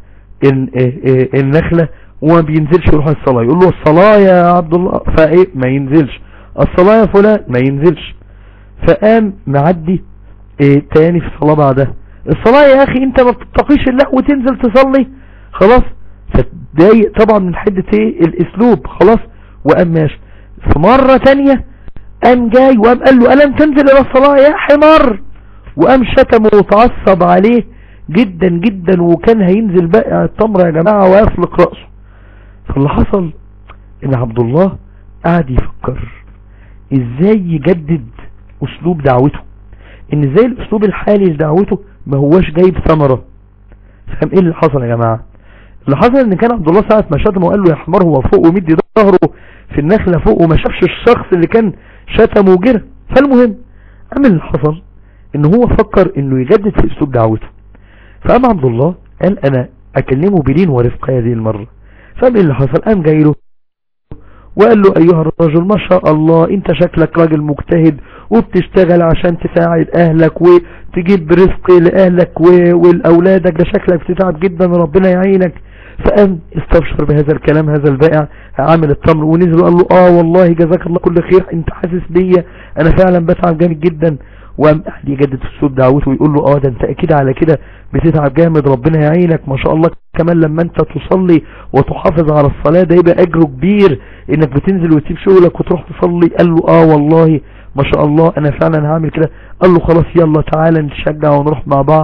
النخلة وما بينزلش يروح الصلاة يقول له الصلاة يا عبد الله فايه ما ينزلش الصلاة يا فلان ما ينزلش فقام معدي ايه تاني في الصلاة بعدها الصلاة يا اخي انت ما بتتقيش الله وتنزل تصلي خلاص فتضايق طبعا من حدة ايه الاسلوب خلاص وقام ماشي في مرة تانية قام جاي وقام قال له ألم تنزل إلى الصلاة يا حمار وقام شتمه وتعصب عليه جدا جدا وكان هينزل بقى التمر يا جماعة ويفلق رأسه فاللي حصل ان عبد الله قعد يفكر ازاي يجدد اسلوب دعوته ان ازاي الاسلوب الحالي لدعوته ما هواش جايب ثمرة فهم ايه اللي حصل يا جماعة اللي حصل ان كان عبد الله ساعة ما شتمه وقال له يا حمار هو فوق ومدي ظهره في النخلة فوق وما شافش الشخص اللي كان شتمه وجره فالمهم قام اللي حصل ان هو فكر انه يجدد في اسلوب دعوته فقام عبد الله قال انا اكلمه بلين ورفق هذه المرة فقام اللي حصل قام جاي له وقال له ايها الرجل ما شاء الله انت شكلك راجل مجتهد وبتشتغل عشان تساعد اهلك وتجيب رزق لاهلك والاولادك ده شكلك بتتعب جدا ربنا يعينك فقام استبشر بهذا الكلام هذا البائع عامل التمر ونزل وقال له اه والله جزاك الله كل خير انت حاسس بيا انا فعلا بتعب جامد جدا وقام قاعد يجدد في صوت دعوته ويقول له اه ده انت اكيد على كده بتتعب جامد ربنا يعينك ما شاء الله كمان لما انت تصلي وتحافظ على الصلاة ده يبقى اجره كبير انك بتنزل وتسيب شغلك وتروح تصلي قال له اه والله ما شاء الله انا فعلا هعمل كده قال له خلاص يلا تعالى نشجع ونروح مع بعض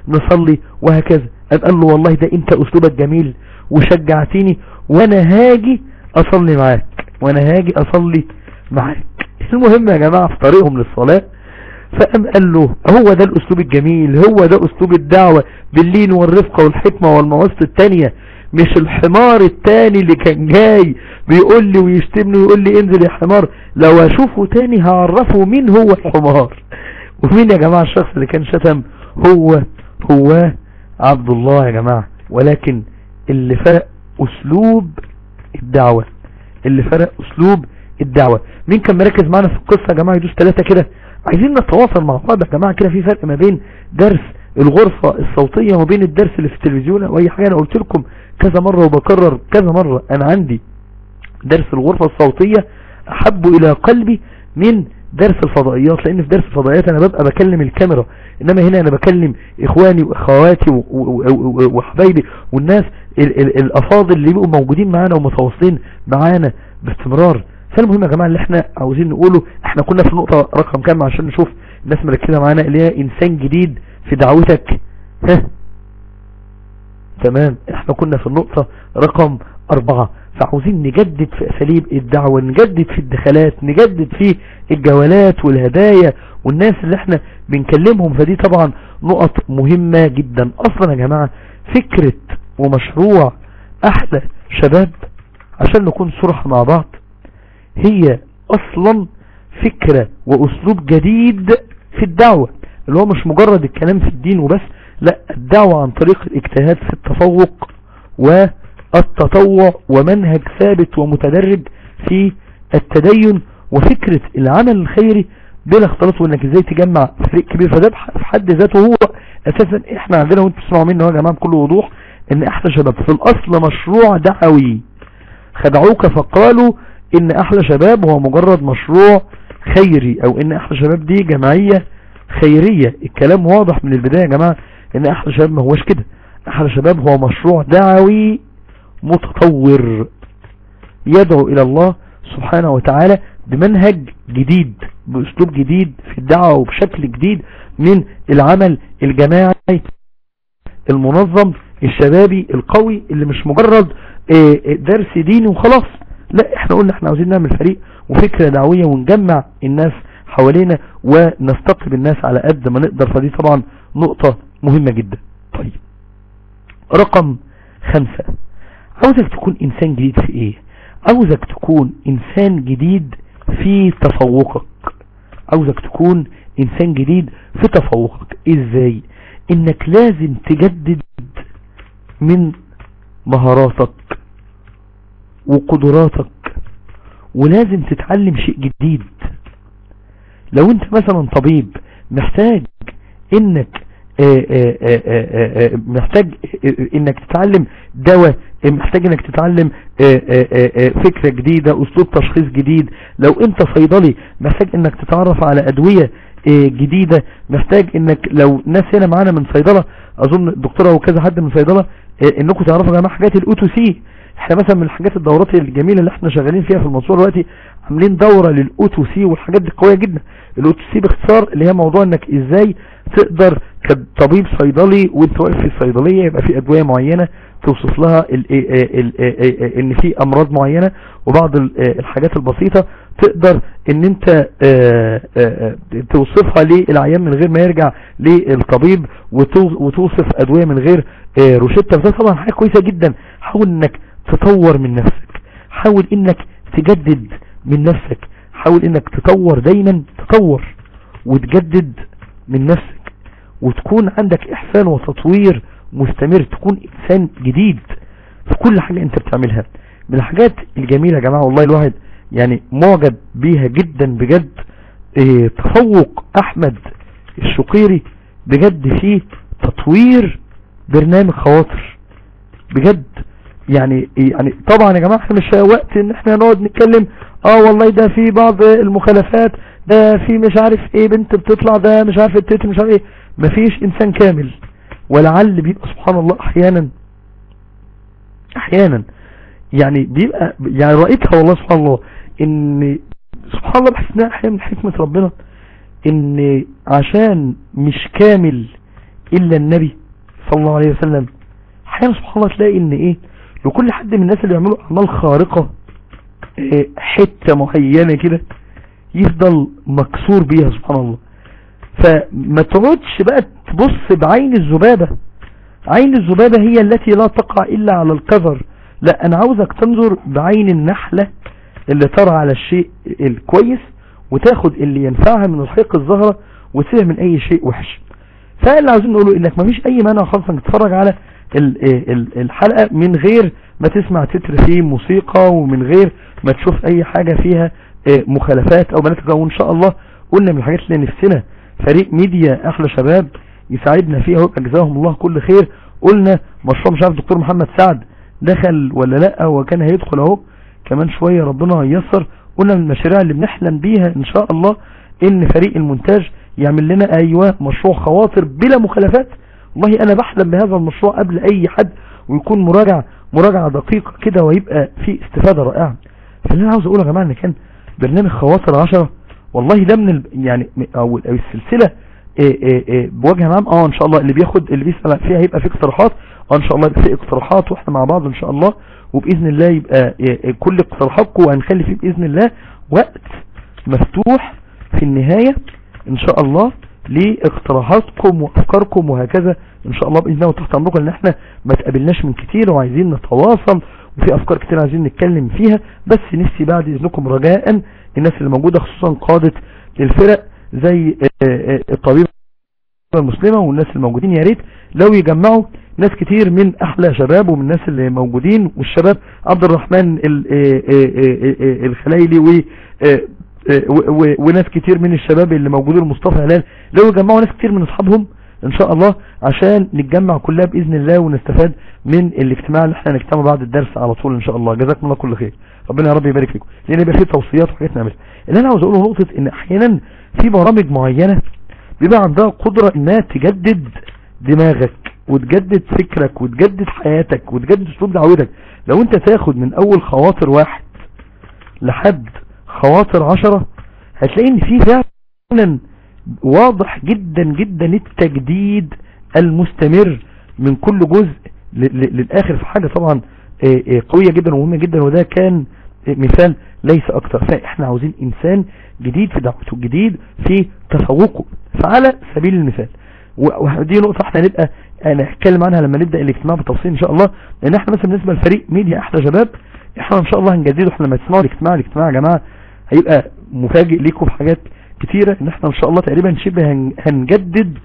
نصلي وهكذا قال له والله ده انت اسلوبك جميل وشجعتني وانا هاجي اصلي معاك وانا هاجي اصلي معاك المهم يا جماعة في طريقهم للصلاة فقام قال له هو ده الاسلوب الجميل هو ده اسلوب الدعوة باللين والرفقة والحكمة والمواصل التانية مش الحمار التاني اللي كان جاي بيقول لي ويشتمني ويقول لي انزل يا حمار لو اشوفه تاني هعرفه مين هو الحمار ومين يا جماعة الشخص اللي كان شتم هو هو عبد الله يا جماعة ولكن اللي فرق اسلوب الدعوة اللي فرق اسلوب الدعوة مين كان مركز معنا في القصة يا جماعة يدوس ثلاثة كده عايزين نتواصل مع بعض يا جماعة كده في فرق ما بين درس الغرفة الصوتية وبين الدرس اللي في التلفزيون او اي حاجة انا قلت لكم كذا مرة وبكرر كذا مرة انا عندي درس الغرفة الصوتية احب الى قلبي من درس الفضائيات لان في درس الفضائيات انا ببقى بكلم الكاميرا انما هنا انا بكلم اخواني واخواتي وحبايبي والناس ال ال الافاضل اللي بيبقوا موجودين معانا ومتواصلين معانا باستمرار فالمهم يا جماعة اللي احنا عاوزين نقوله احنا كنا في النقطة رقم كام عشان نشوف الناس مركزة معانا اللي هي انسان جديد في دعوتك ها تمام احنا كنا في النقطة رقم اربعة فعاوزين نجدد في اساليب الدعوة نجدد في الدخلات نجدد في الجولات والهدايا والناس اللي احنا بنكلمهم فدي طبعا نقط مهمة جدا اصلا يا جماعة فكرة ومشروع احلى شباب عشان نكون صرح مع بعض هي اصلا فكرة واسلوب جديد في الدعوة اللي هو مش مجرد الكلام في الدين وبس لا الدعوة عن طريق الاجتهاد في التفوق والتطوع ومنهج ثابت ومتدرج في التدين وفكرة العمل الخيري بلا اختلاط وانك ازاي تجمع فريق كبير فده في حد ذاته هو اساسا احنا عندنا وانتم تسمعوا منه يا جماعه بكل وضوح ان احلى شباب في الاصل مشروع دعوي خدعوك فقالوا ان احلى شباب هو مجرد مشروع خيري او ان احلى شباب دي جمعية خيرية الكلام واضح من البداية يا جماعة ان احلى شباب ما هوش كده احلى شباب هو مشروع دعوي متطور يدعو الى الله سبحانه وتعالى بمنهج جديد باسلوب جديد في الدعوة وبشكل جديد من العمل الجماعي المنظم الشبابي القوي اللي مش مجرد درس ديني وخلاص لا احنا قلنا احنا عاوزين نعمل فريق وفكرة دعوية ونجمع الناس حوالينا ونستقطب الناس على قد ما نقدر فدي طبعا نقطة مهمة جدا طيب رقم خمسة عاوزك تكون انسان جديد في ايه عاوزك تكون انسان جديد في تفوقك عاوزك تكون انسان جديد في تفوقك ازاي انك لازم تجدد من مهاراتك وقدراتك ولازم تتعلم شيء جديد لو انت مثلا طبيب محتاج انك آآ آآ آآ محتاج انك تتعلم دواء محتاج انك تتعلم فكرة جديدة اسلوب تشخيص جديد لو انت صيدلي محتاج انك تتعرف على ادوية جديدة محتاج انك لو ناس هنا معانا من صيدلة اظن الدكتورة وكذا حد من صيدلة انكم تعرفوا يا جماعه حاجات الاو تو سي احنا مثلا من الحاجات الدورات الجميلة اللي احنا شغالين فيها في المنصورة دلوقتي عاملين دورة للاو تو سي والحاجات دي قوية جدا الاو تو سي باختصار اللي هي موضوع انك ازاي تقدر كطبيب صيدلي وانت واقف في الصيدلية يبقى في ادوية معينة توصف لها ال ال ال ان في امراض معينة وبعض الحاجات البسيطة تقدر ان انت توصفها للعيان من غير ما يرجع للطبيب وتوصف ادوية من غير روشتة فده طبعا حاجة كويسة جدا حاول انك تطور من نفسك حاول انك تجدد من نفسك حاول انك تطور دايما تطور وتجدد من نفسك وتكون عندك احسان وتطوير مستمر تكون انسان جديد في كل حاجة انت بتعملها من الحاجات الجميلة يا جماعة والله الواحد يعني معجب بيها جدا بجد اه تفوق احمد الشقيري بجد في تطوير برنامج خواطر بجد يعني يعني طبعا يا جماعة احنا مش وقت ان احنا نقعد نتكلم اه والله ده في بعض المخالفات ده في مش عارف ايه بنت بتطلع ده مش عارف التتر مش عارف ايه مفيش انسان كامل ولعل بيبقى سبحان الله احيانا احيانا يعني بيبقى يعني رأيتها والله سبحان الله ان سبحان الله بحس انها احيانا من حكمة ربنا ان عشان مش كامل الا النبي صلى الله عليه وسلم احيانا سبحان الله تلاقي ان ايه لكل حد من الناس اللي بيعملوا اعمال خارقة إيه حتة معينة كده يفضل مكسور بيها سبحان الله فما تقعدش بقى تبص بعين الذبابة عين الذبابة هي التي لا تقع الا على الكفر لا انا عاوزك تنظر بعين النحلة اللي ترى على الشيء الكويس وتاخد اللي ينفعها من الحيق الزهرة وتسيبها من اي شيء وحش فاللي عاوزين نقوله انك مفيش اي مانع خالص انك تتفرج على الحلقة من غير ما تسمع تتر فيه موسيقى ومن غير ما تشوف اي حاجة فيها مخالفات او بناتك وان شاء الله قلنا من الحاجات اللي نفسنا فريق ميديا احلى شباب يساعدنا فيها ويبقى جزاهم الله كل خير قلنا مشروع مش عارف دكتور محمد سعد دخل ولا لا وكان هيدخل اهو كمان شوية ربنا ييسر قلنا من المشاريع اللي بنحلم بيها ان شاء الله ان فريق المونتاج يعمل لنا ايوه مشروع خواطر بلا مخالفات والله انا بحلم بهذا المشروع قبل اي حد ويكون مراجعة مراجعة دقيقة كده ويبقى في استفادة رائعة فاللي انا عاوز اقوله يا جماعة ان كان برنامج خواطر عشرة والله ده من ال... يعني او السلسلة إيه إيه إيه بوجه عام اه ان شاء الله اللي بياخد اللي بيسأل فيها هيبقى في اقتراحات اه ان شاء الله يبقى في اقتراحات واحنا مع بعض ان شاء الله وباذن الله يبقى كل اقتراحاتكم وهنخلي فيه باذن الله وقت مفتوح في النهاية ان شاء الله لاقتراحاتكم وافكاركم وهكذا ان شاء الله باذن الله وتحت امركم ان احنا ما تقابلناش من كتير وعايزين نتواصل وفي افكار كتير عايزين نتكلم فيها بس نفسي بعد اذنكم رجاء الناس اللي موجودة خصوصا قادة الفرق زي الطبيب المسلمة والناس الموجودين يا ريت لو يجمعوا ناس كتير من احلى شباب ومن الناس اللي موجودين والشباب عبد الرحمن الخليلي و وناس كتير من الشباب اللي موجودين مصطفى هلال لو يجمعوا ناس كتير من اصحابهم ان شاء الله عشان نتجمع كلها باذن الله ونستفاد من الاجتماع اللي احنا نجتمع بعد الدرس على طول ان شاء الله جزاكم الله كل خير ربنا يا رب يبارك فيكم لان يبقى في توصيات وحاجات نعملها اللي انا عاوز اقوله نقطه ان احيانا في برامج معينه بيبقى عندها قدره انها تجدد دماغك وتجدد فكرك وتجدد حياتك وتجدد اسلوب دعوتك لو انت تاخد من اول خواطر واحد لحد خواطر عشرة هتلاقي ان في فعلا واضح جدا جدا التجديد المستمر من كل جزء للاخر في حاجة طبعا قوية جدا ومهمة جدا وده كان مثال ليس اكتر فاحنا عاوزين انسان جديد في دعوته جديد في تفوقه فعلى سبيل المثال ودي نقطة احنا نبقى انا هتكلم عنها لما نبدأ الاجتماع بالتفصيل ان شاء الله لان احنا مثلا بالنسبة لفريق ميديا احلى شباب احنا ان شاء الله هنجدده احنا لما تسمعوا الاجتماع الاجتماع يا جماعة هيبقى مفاجئ ليكم في حاجات كتيرة ان احنا ان شاء الله تقريبا شبه هنجدد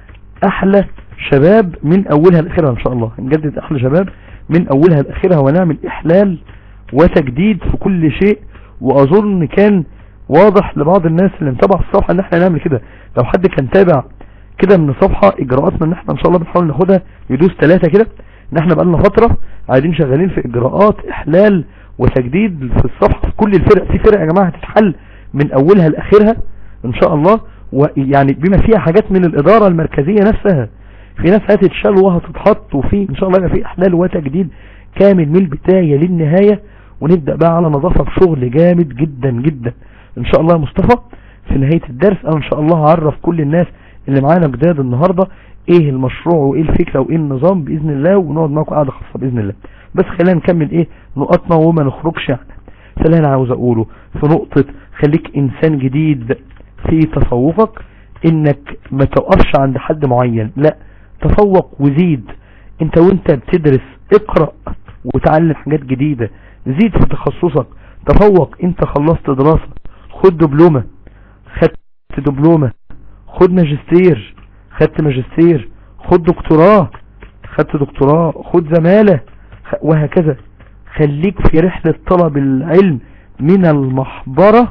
احلى شباب من اولها لاخرها ان شاء الله هنجدد احلى شباب من اولها لاخرها ونعمل احلال وتجديد في كل شيء واظن كان واضح لبعض الناس اللي متابعه الصفحة ان احنا نعمل كده لو حد كان تابع كده من الصفحة اجراءاتنا ان احنا ان شاء الله بنحاول ناخدها يدوس ثلاثة كده ان احنا بقالنا فترة قاعدين شغالين في اجراءات احلال وتجديد في الصفحة في كل الفرق في فرق يا جماعة هتتحل من اولها لاخرها ان شاء الله ويعني بما فيها حاجات من الادارة المركزية نفسها في ناس هتتشال وهتتحط وفي ان شاء الله يبقى في احلال وتجديد كامل من البداية للنهاية ونبدأ بقى على نظافة بشغل جامد جدا جدا ان شاء الله يا مصطفى في نهاية الدرس انا ان شاء الله هعرف كل الناس اللي معانا جداد النهاردة ايه المشروع وايه الفكرة وايه النظام باذن الله ونقعد معاكم قاعدة خاصة باذن الله بس خلينا نكمل ايه نقطنا وما نخرجش يعني فاللي انا عاوز اقوله في نقطة خليك انسان جديد في تفوقك انك ما توقفش عند حد معين لا تفوق وزيد انت وانت بتدرس اقرأ وتعلم حاجات جديدة زيد في تخصصك تفوق انت خلصت دراسة خد دبلومة خدت دبلومة خد ماجستير خدت ماجستير خد دكتوراه خدت دكتوراه خد زمالة وهكذا خليك في رحلة طلب العلم من المحبرة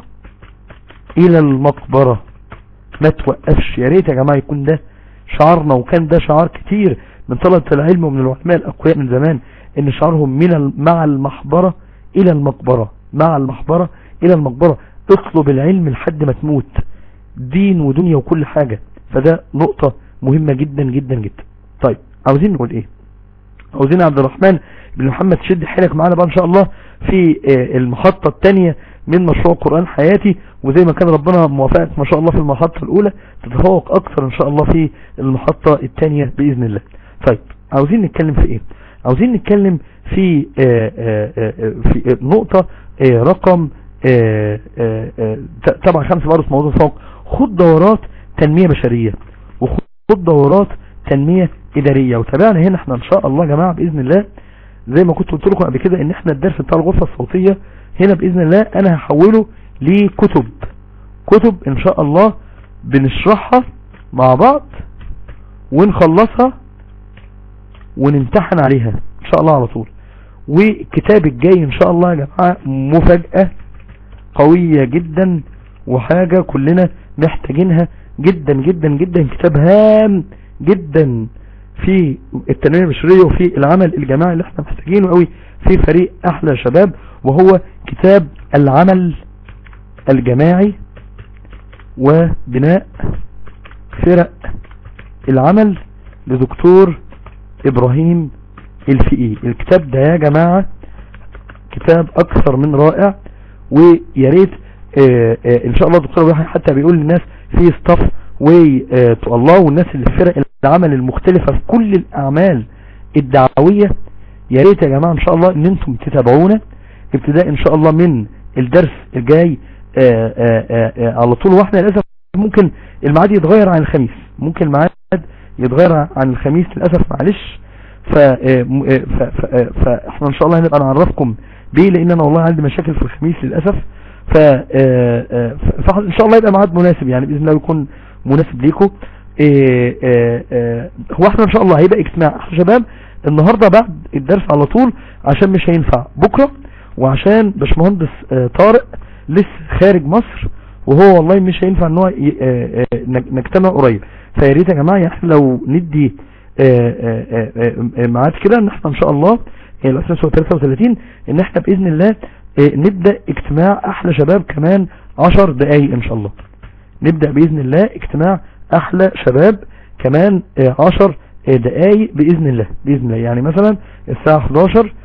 الى المقبرة ما توقفش يا ريت يا جماعة يكون ده شعارنا وكان ده شعار كتير من طلبة العلم ومن العلماء الاقوياء من زمان ان شعارهم من مع المحبرة الى المقبرة مع المحبرة الى المقبرة اطلب العلم لحد ما تموت دين ودنيا وكل حاجة فده نقطة مهمة جدا جدا جدا طيب عاوزين نقول ايه عاوزين عبد الرحمن بن محمد تشد حيلك معانا بقى ان شاء الله في المحطة الثانية من مشروع قرآن حياتي وزي ما كان ربنا موافقك ما شاء الله في المحطة الاولى تتفوق اكثر ان شاء الله في المحطة الثانية باذن الله طيب عاوزين نتكلم في ايه عاوزين نتكلم في آآ آآ في نقطة رقم طبعا خمسة برضه في موضوع فوق خد دورات تنمية بشرية وخد دورات تنمية ادارية وتابعنا هنا احنا ان شاء الله يا جماعة باذن الله زي ما كنت قلت لكم قبل كده ان احنا الدرس بتاع الغرفة الصوتية هنا باذن الله انا هحوله لكتب كتب ان شاء الله بنشرحها مع بعض ونخلصها ونمتحن عليها ان شاء الله على طول والكتاب الجاي ان شاء الله يا جماعة مفاجأة قوية جدا وحاجة كلنا محتاجينها جدا جدا جدا كتاب هام جدا في التنمية البشرية وفي العمل الجماعي اللي احنا محتاجينه قوي في فريق احلى شباب وهو كتاب العمل الجماعي وبناء فرق العمل لدكتور ابراهيم الفقي الكتاب ده يا جماعة كتاب اكثر من رائع ويا ريت ان شاء الله الدكتور ابراهيم حتى بيقول للناس في ستاف واي تو الله والناس اللي في فرق العمل المختلفة في كل الاعمال الدعوية يا ريت يا جماعة ان شاء الله ان انتم تتابعونا ابتداء ان شاء الله من الدرس الجاي آآ آآ على طول واحنا للأسف ممكن الميعاد يتغير عن الخميس ممكن الميعاد يتغير عن الخميس للأسف معلش فاحنا ان شاء الله هنبقى نعرفكم بيه لان انا والله عندي مشاكل في الخميس للأسف ف فان شاء الله يبقى ميعاد مناسب يعني باذن الله يكون مناسب ليكم هو احنا ان شاء الله هيبقى اجتماع احنا شباب النهاردة بعد الدرس على طول عشان مش هينفع بكرة وعشان باشمهندس طارق لسه خارج مصر وهو والله مش هينفع ان هو نجتمع قريب فيا ريت يا جماعه احنا لو ندي ميعاد كده ان احنا ان شاء الله الاساس هو 33 ان احنا باذن الله نبدا اجتماع احلى شباب كمان 10 دقايق ان شاء الله نبدا باذن الله اجتماع احلى شباب كمان 10 دقايق باذن الله باذن الله يعني مثلا الساعه 11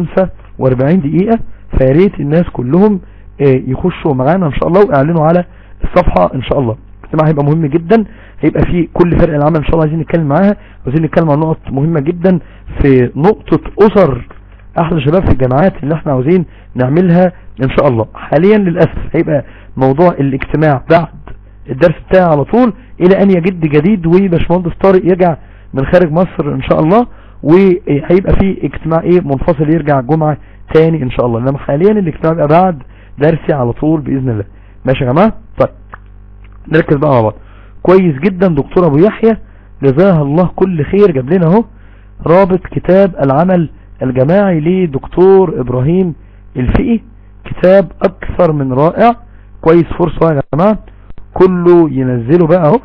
45 دقيقه فيا ريت الناس كلهم يخشوا معانا ان شاء الله واعلنوا على الصفحة ان شاء الله الاجتماع هيبقى مهم جدا هيبقى فيه كل فرق العمل ان شاء الله عايزين نتكلم معاها عايزين نتكلم عن نقط مهمة جدا في نقطة اسر احلى شباب في الجامعات اللي احنا عاوزين نعملها ان شاء الله حاليا للأسف هيبقى موضوع الاجتماع بعد الدرس بتاعي على طول الى ان يجد جديد وباشمهندس طارق يرجع من خارج مصر ان شاء الله وهيبقى فيه اجتماع ايه منفصل يرجع الجمعة تاني ان شاء الله انما حاليا الاجتماع بقى بعد درسي على طول بإذن الله ماشي يا جماعة طيب نركز بقى مع بعض كويس جدا دكتور ابو يحيى جزاها الله كل خير جاب لنا اهو رابط كتاب العمل الجماعي لدكتور ابراهيم الفقي كتاب اكثر من رائع كويس فرصة يا جماعة كله ينزله بقى اهو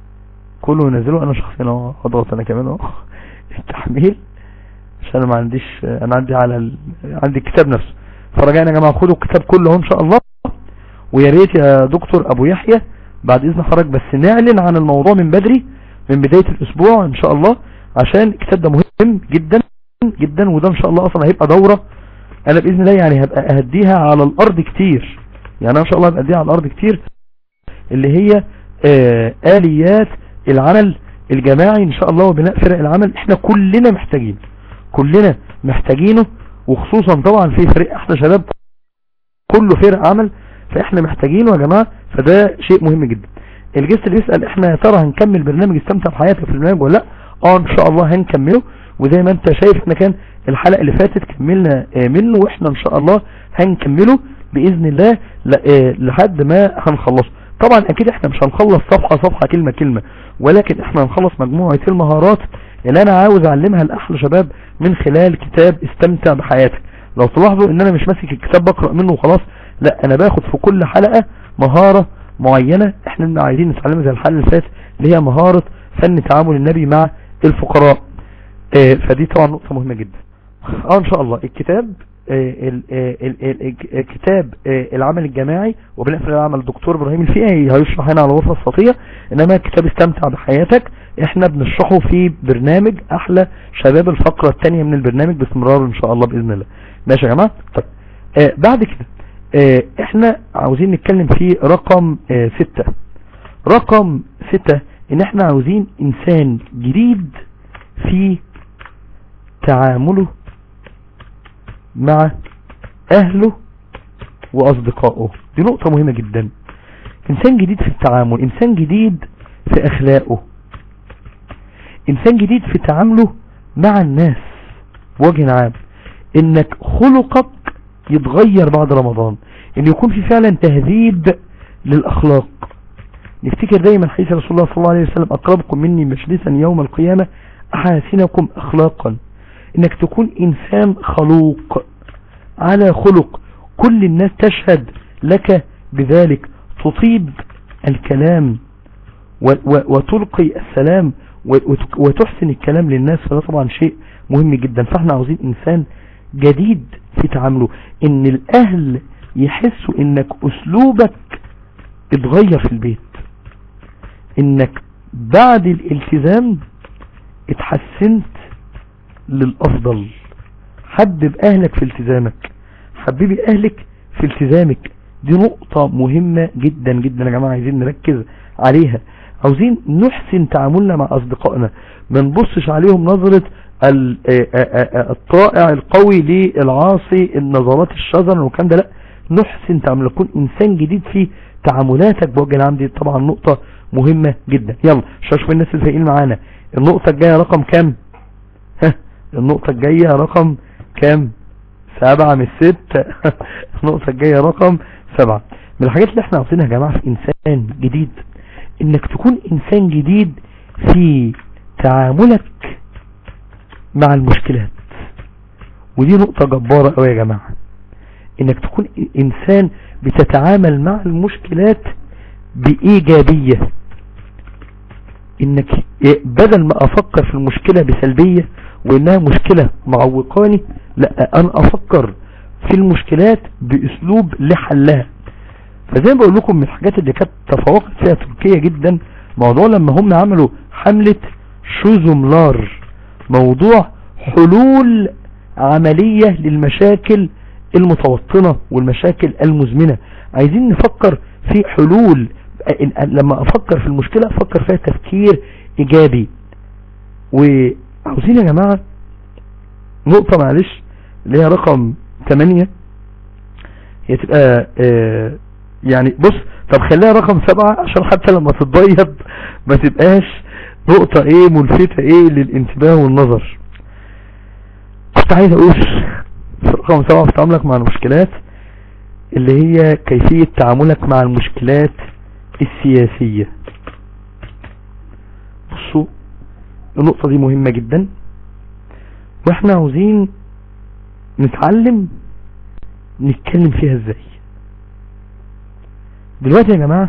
كله ينزله انا شخصيا اهو اضغط انا كمان اهو التحميل عشان انا ما عنديش انا عندي على ال... عندي الكتاب نفسه فرجعنا يا جماعه خدوا الكتاب كله ان شاء الله ويا ريت يا دكتور ابو يحيى بعد اذن حضرتك بس نعلن عن الموضوع من بدري من بداية الاسبوع ان شاء الله عشان الكتاب ده مهم جدا جدا وده ان شاء الله اصلا هيبقى دورة انا باذن الله يعني هبقى اهديها على الارض كتير يعني انا ان شاء الله هبقى اهديها على الارض كتير اللي هي آه اليات العمل الجماعي ان شاء الله وبناء فرق العمل احنا كلنا محتاجين كلنا محتاجينه وخصوصا طبعا في فريق احلى شباب كله فرق عمل فاحنا محتاجينه يا جماعة فده شيء مهم جدا الجست اللي بيسأل احنا يا ترى هنكمل برنامج استمتع بحياتك في البرنامج ولا لا اه ان شاء الله هنكمله وزي ما انت شايف احنا كان الحلقة اللي فاتت كملنا منه واحنا ان شاء الله هنكمله باذن الله لحد ما هنخلصه طبعا اكيد احنا مش هنخلص صفحة صفحة كلمة كلمة ولكن احنا هنخلص مجموعة المهارات اللي انا عاوز اعلمها لاحلى شباب من خلال كتاب استمتع بحياتك لو تلاحظوا ان انا مش ماسك الكتاب بقرأ منه وخلاص لا انا باخد في كل حلقة مهارة معينة احنا عايزين نتعلمها زي الحلقة اللي فاتت اللي هي مهارة فن تعامل النبي مع الفقراء اه فدي طبعا نقطة مهمة جدا اه ان شاء الله الكتاب كتاب العمل الجماعي وبنقفل العمل الدكتور ابراهيم الفقي هيشرح هنا على الغرفه الصوتيه انما كتاب استمتع بحياتك احنا بنشرحه في برنامج احلى شباب الفقره الثانيه من البرنامج باستمرار ان شاء الله باذن الله ماشي يا جماعه طيب آه بعد كده آه احنا عاوزين نتكلم في رقم آه ستة رقم ستة ان احنا عاوزين انسان جديد في تعامله مع اهله واصدقائه دي نقطة مهمة جدا انسان جديد في التعامل انسان جديد في اخلاقه انسان جديد في تعامله مع الناس بوجه عام انك خلقك يتغير بعد رمضان ان يكون في فعلا تهذيب للاخلاق نفتكر دايما حديث رسول الله صلى الله عليه وسلم اقربكم مني مجلسا يوم القيامة احاسنكم اخلاقا انك تكون انسان خلوق على خلق كل الناس تشهد لك بذلك تطيب الكلام وتلقي السلام وتحسن الكلام للناس فده طبعا شيء مهم جدا فاحنا عاوزين انسان جديد في تعامله ان الاهل يحسوا انك اسلوبك اتغير في البيت انك بعد الالتزام اتحسنت للافضل حبب اهلك في التزامك حببي اهلك في التزامك دي نقطة مهمة جدا جدا يا جماعة عايزين نركز عليها عاوزين نحسن تعاملنا مع اصدقائنا ما نبصش عليهم نظرة الطائع القوي للعاصي النظرات الشذر والكلام ده لا نحسن تعامل نكون انسان جديد في تعاملاتك بوجه العام دي طبعا نقطة مهمة جدا يلا شوف الناس اللي فايقين معانا النقطة الجاية رقم كام ها النقطة الجاية رقم كام سبعة من ستة النقطة الجاية رقم سبعة من الحاجات اللي احنا عاوزينها يا جماعة في انسان جديد انك تكون انسان جديد في تعاملك مع المشكلات ودي نقطة جبارة قوي يا جماعة انك تكون انسان بتتعامل مع المشكلات بايجابية انك بدل ما افكر في المشكلة بسلبية وانها مشكلة معوقاني لا انا افكر في المشكلات باسلوب لحلها فزي ما بقول لكم من الحاجات اللي كانت تفوقت فيها تركيا جدا موضوع لما هم عملوا حملة شوزملار موضوع حلول عملية للمشاكل المتوطنة والمشاكل المزمنة عايزين نفكر في حلول لما افكر في المشكلة افكر فيها تفكير ايجابي وعاوزين يا جماعة نقطة معلش اللي هي رقم 8 هي تبقى آه يعني بص طب خليها رقم 7 عشان حتى لما تتضيب ما تبقاش نقطة ايه ملفتة ايه للانتباه والنظر كنت عايز اقول في رقم 7 في تعاملك مع المشكلات اللي هي كيفية تعاملك مع المشكلات السياسية بصوا النقطة دي مهمة جدا واحنا عاوزين نتعلم نتكلم فيها ازاي دلوقتي يا جماعة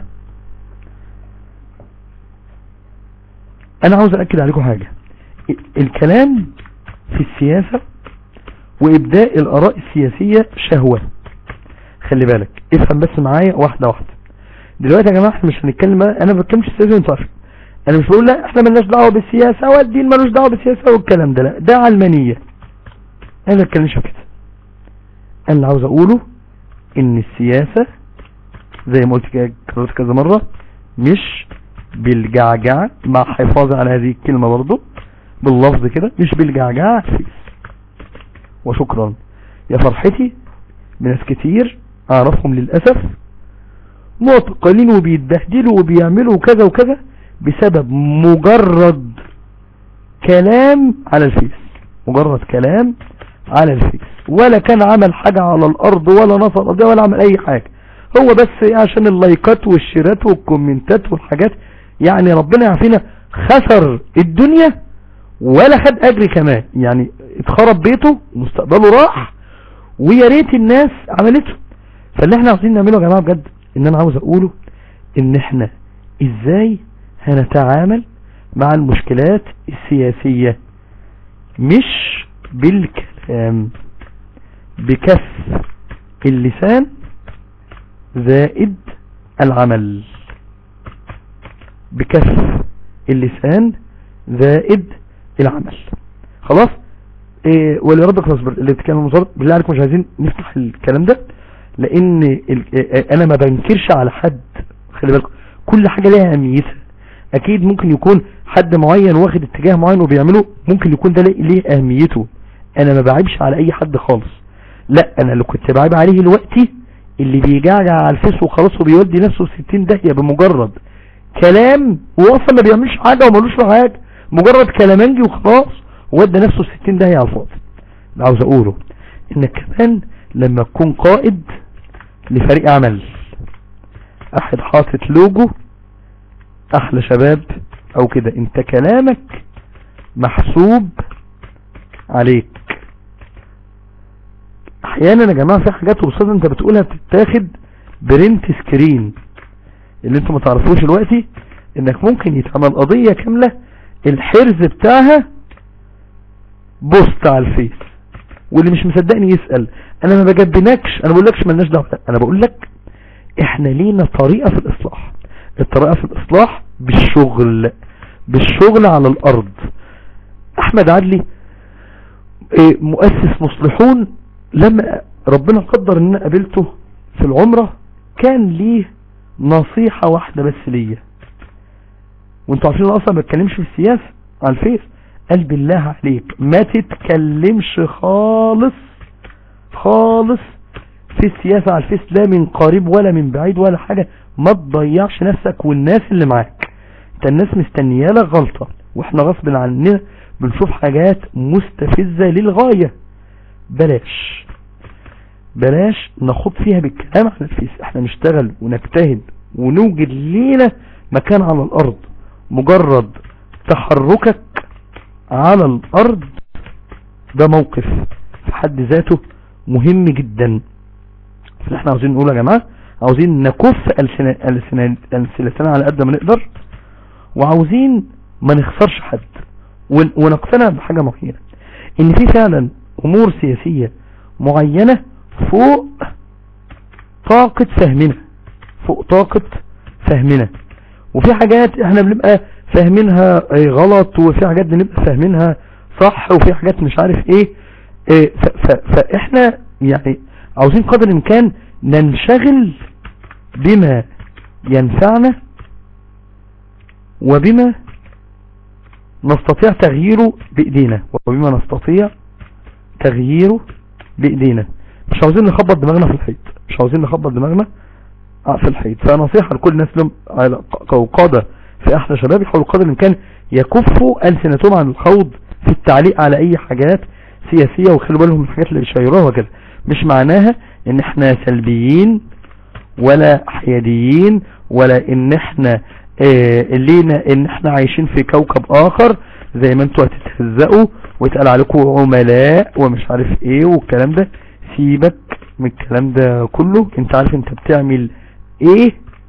انا عاوز اكد عليكم حاجة الكلام في السياسة وابداء الاراء السياسية شهوة خلي بالك افهم بس معايا واحدة واحدة دلوقتي يا جماعة احنا مش هنتكلم انا ما بتكلمش السياسة وانتوا عارفين انا مش بقول لا احنا ملناش دعوة بالسياسة والدين ملوش دعوة بالسياسة والكلام ده لا ده علمانية انا ما بتكلمش كده انا اللي عاوز اقوله ان السياسة زي ما قلت كذا كذا مرة مش بالجعجعة مع حفاظي على هذه الكلمة برضو باللفظ كده مش بالجعجعة وشكرا يا فرحتي بناس كتير اعرفهم للأسف معتقلين وبيتبهدلوا وبيعملوا كذا وكذا بسبب مجرد كلام على الفيس مجرد كلام على الفيس ولا كان عمل حاجة على الارض ولا نصر ده ولا عمل اي حاجة هو بس عشان اللايكات والشيرات والكومنتات والحاجات يعني ربنا يعافينا خسر الدنيا ولا خد اجر كمان يعني اتخرب بيته ومستقبله راح ويا ريت الناس عملته فاللي احنا عاوزين نعمله يا جماعة بجد ان انا عاوز اقوله ان احنا ازاي هنتعامل مع المشكلات السياسية مش بالكلام بكف اللسان زائد العمل بكف اللسان زائد العمل خلاص إيه ولي ربك نصبر اللي بتتكلم المصادر بالله عليكم مش عايزين نفتح الكلام ده لان انا ما بنكرش على حد خلي بالكم كل حاجة لها اميتها اكيد ممكن يكون حد معين واخد اتجاه معين وبيعمله ممكن يكون ده ليه اهميته انا ما بعيبش على اي حد خالص لا انا اللي كنت بعيب عليه دلوقتي اللي بيجعجع على الفيس وخلاص وبيودي نفسه 60 داهية بمجرد كلام واصلا ما بيعملش حاجة ومالوش في حاجة مجرد كلامنجي وخلاص ودى نفسه 60 داهية على الفاضي اللي عاوز اقوله انك كمان لما تكون قائد لفريق عمل احد حاطط لوجو احلى شباب او كده انت كلامك محسوب عليك احيانا يا جماعة في حاجات وصاد انت بتقولها بتتاخد برنت سكرين اللي انتم ما تعرفوش دلوقتي انك ممكن يتعمل قضية كاملة الحرز بتاعها بوست على الفيس واللي مش مصدقني يسأل انا ما بجبنكش انا بقول لكش ملناش دعوه انا بقول لك احنا لينا طريقة في الاصلاح الطريقة في الاصلاح بالشغل بالشغل على الارض احمد عدلي إيه، مؤسس مصلحون لما ربنا قدر ان انا قابلته في العمرة كان ليه نصيحة واحدة بس ليا وانتوا عارفين انا اصلا ما بتكلمش في السياسة على الفيس قال بالله عليك ما تتكلمش خالص خالص في السياسة على الفيس لا من قريب ولا من بعيد ولا حاجة ما تضيعش نفسك والناس اللي معاك انت الناس مستنية لك غلطة واحنا غصب عننا بنشوف حاجات مستفزة للغاية بلاش بلاش نخوض فيها بالكلام على الفيس احنا نشتغل ونجتهد ونوجد لينا مكان على الارض مجرد تحركك على الارض ده موقف في حد ذاته مهم جدا اللي احنا عاوزين نقول يا جماعة عاوزين نكف السلسلة على قد ما نقدر وعاوزين ما نخسرش حد ونقتنع بحاجة معينة ان في فعلا امور سياسية معينة فوق طاقة فهمنا فوق طاقة فهمنا وفي حاجات احنا بنبقى فاهمينها غلط وفي حاجات بنبقى فاهمينها صح وفي حاجات مش عارف ايه, ايه فاحنا يعني عاوزين قدر الامكان ننشغل بما ينفعنا وبما نستطيع تغييره بايدينا وبما نستطيع تغييره بايدينا مش عاوزين نخبط دماغنا في الحيط مش عاوزين نخبط دماغنا في الحيط فنصيحة لكل الناس لهم قادة في احلى شباب يحاولوا قدر الامكان يكفوا السنتهم عن الخوض في التعليق على اي حاجات سياسية وخلوا بالهم من الحاجات اللي بيشيروها وكده مش معناها ان احنا سلبيين ولا حياديين ولا ان احنا اه لينا ان احنا عايشين في كوكب اخر زي ما انتوا هتتهزقوا ويتقال عليكم عملاء ومش عارف ايه والكلام ده سيبك من الكلام ده كله انت عارف انت بتعمل ايه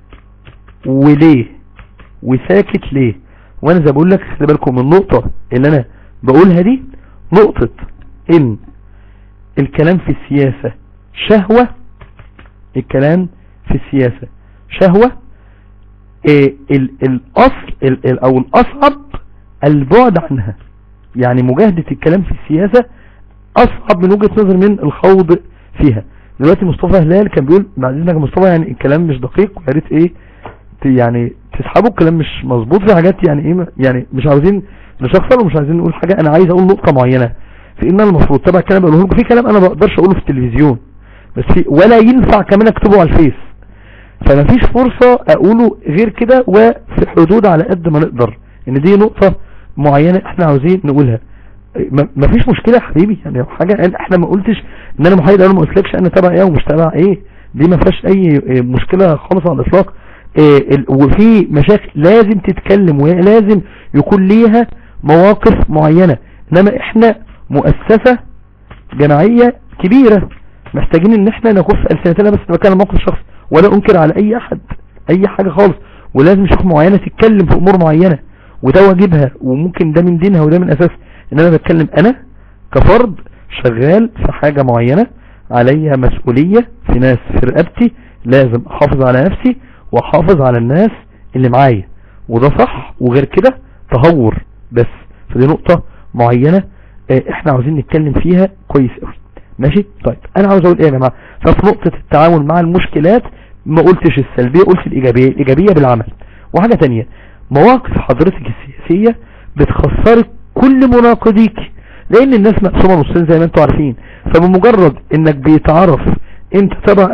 وليه وساكت ليه وانا زي بقول لك خلي بالكم من النقطة اللي انا بقولها دي نقطة ان الكلام في السياسة شهوة الكلام في السياسة شهوة إيه الاصل ال او الاصعب البعد عنها يعني مجاهدة الكلام في السياسة اصعب من وجهة نظر من الخوض فيها دلوقتي مصطفى هلال كان بيقول بعد اذنك مصطفى يعني الكلام مش دقيق ويا ريت ايه يعني تسحبوا الكلام مش مظبوط في حاجات يعني ايه يعني مش عاوزين نشخصر ومش عايزين نقول حاجة انا عايز اقول نقطة معينة في ان المفروض تبع الكلام بقوله لكم في كلام انا ما بقدرش اقوله في التلفزيون بس في ولا ينفع كمان اكتبه على الفيس فما فيش فرصة اقوله غير كده وفي حدود على قد ما نقدر ان دي نقطة معينة احنا عاوزين نقولها ما فيش مشكلة يا حبيبي يعني حاجة احنا ما قلتش ان انا محايد انا ما قلتلكش انا تبع ايه ومش تبع ايه دي ما فيهاش اي مشكلة خالص على الاطلاق إيه وفي مشاكل لازم تتكلم ولازم يكون ليها مواقف معينة انما احنا مؤسسة جماعية كبيرة محتاجين ان احنا نكف السنتنا بس مكان الموقف الشخص ولا انكر على اي احد اي حاجة خالص ولازم شيخ معينة تتكلم في امور معينة وده واجبها وممكن ده من دينها وده من اساس ان انا بتكلم انا كفرد شغال في حاجة معينة عليها مسؤولية في ناس في رقبتي لازم احافظ على نفسي واحافظ على الناس اللي معايا وده صح وغير كده تهور بس فدي نقطة معينة احنا عاوزين نتكلم فيها كويس قوي ماشي طيب انا عاوز اقول ايه يا جماعة ففي نقطة التعامل مع المشكلات ما قلتش السلبية قلت الايجابية الايجابية بالعمل وحاجة تانية مواقف حضرتك السياسية بتخسرك كل مناقضيك لان الناس مقسومة نصين زي ما انتوا عارفين فبمجرد انك بيتعرف انت تبع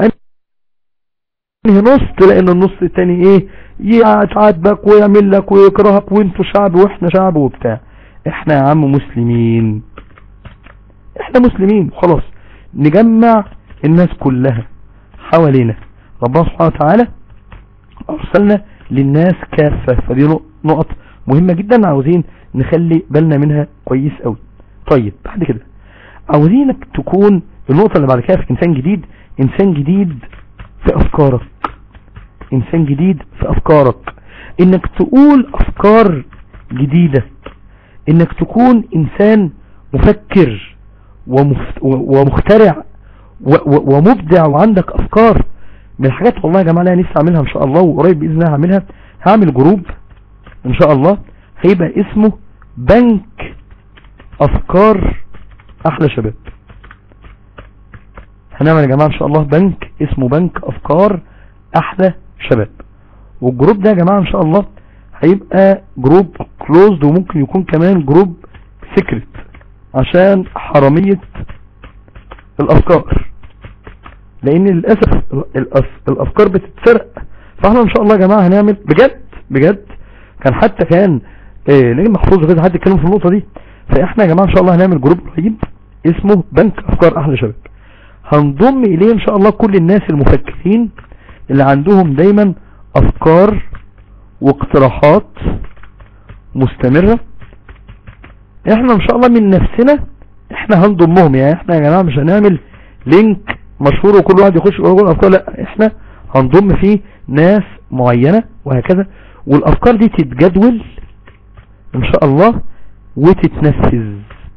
انهي نص تلاقي ان النص التاني ايه يعاتبك ويعمل لك ويكرهك وانتوا شعب واحنا شعب وبتاع احنا يا عم مسلمين احنا مسلمين خلاص نجمع الناس كلها حوالينا ربنا سبحانه وتعالى ارسلنا للناس كافة فدي نقط مهمة جدا عاوزين نخلي بالنا منها كويس قوي طيب بعد كده عاوزينك تكون النقطة اللي بعد كده في انسان جديد انسان جديد في افكارك انسان جديد في افكارك انك تقول افكار جديدة انك تكون انسان مفكر ومخترع ومبدع وعندك افكار من الحاجات والله يا جماعة انا نفسي اعملها ان شاء الله وقريب باذن الله هعملها هعمل جروب ان شاء الله هيبقى اسمه بنك افكار احلى شباب هنعمل يا جماعة ان شاء الله بنك اسمه بنك افكار احلى شباب والجروب ده يا جماعة ان شاء الله هيبقى جروب كلوزد وممكن يكون كمان جروب سيكريت عشان حرامية الافكار لان للأسف الافكار بتتسرق فاحنا ان شاء الله يا جماعة هنعمل بجد بجد كان حتى كان ايه نجم محفوظ كده حد يتكلم في النقطة دي فاحنا يا جماعة ان شاء الله هنعمل جروب رهيب اسمه بنك افكار احلى شباب هنضم اليه ان شاء الله كل الناس المفكرين اللي عندهم دايما افكار واقتراحات مستمرة احنا ان شاء الله من نفسنا احنا هنضمهم يعني احنا يا جماعة مش هنعمل لينك مشهور وكل واحد يخش ويقول افكار لا احنا هنضم فيه ناس معينة وهكذا والافكار دي تتجدول ان شاء الله وتتنفذ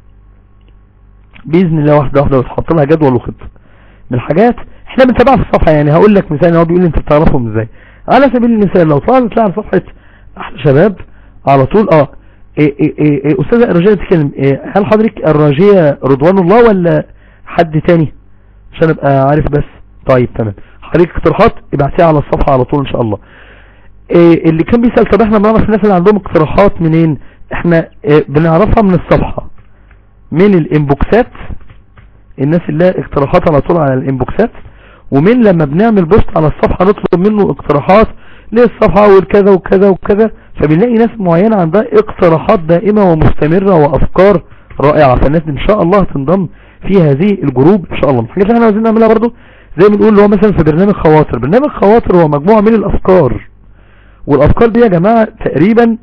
باذن الله واحده واحده وتحط لها جدول وخطه من الحاجات احنا بنتابعها في الصفحه يعني هقول لك مثال هو بيقول لي انت بتعرفهم ازاي على سبيل المثال لو طلعت تلاقي على صفحه احلى شباب على طول اه إيه إيه إيه إيه استاذه الراجيه تتكلم إيه هل حضرتك الراجيه رضوان الله ولا حد تاني عشان ابقى عارف بس طيب تمام حضرتك اقتراحات ابعتيها على الصفحه على طول ان شاء الله إيه اللي كان بيسال طب احنا بنعرف الناس اللي عندهم اقتراحات منين احنا إيه بنعرفها من الصفحه من الانبوكسات الناس اللي اقتراحات على طول على الانبوكسات ومن لما بنعمل بوست على الصفحة نطلب منه اقتراحات للصفحة والكذا وكذا وكذا فبنلاقي ناس معينة عندها اقتراحات دائمة ومستمرة وافكار رائعة فالناس ان شاء الله تنضم في هذه الجروب ان شاء الله الحاجات اللي احنا عايزين نعملها برضو زي ما بنقول اللي هو مثلا في برنامج خواطر برنامج خواطر هو مجموعة من الافكار والافكار دي يا جماعة تقريبا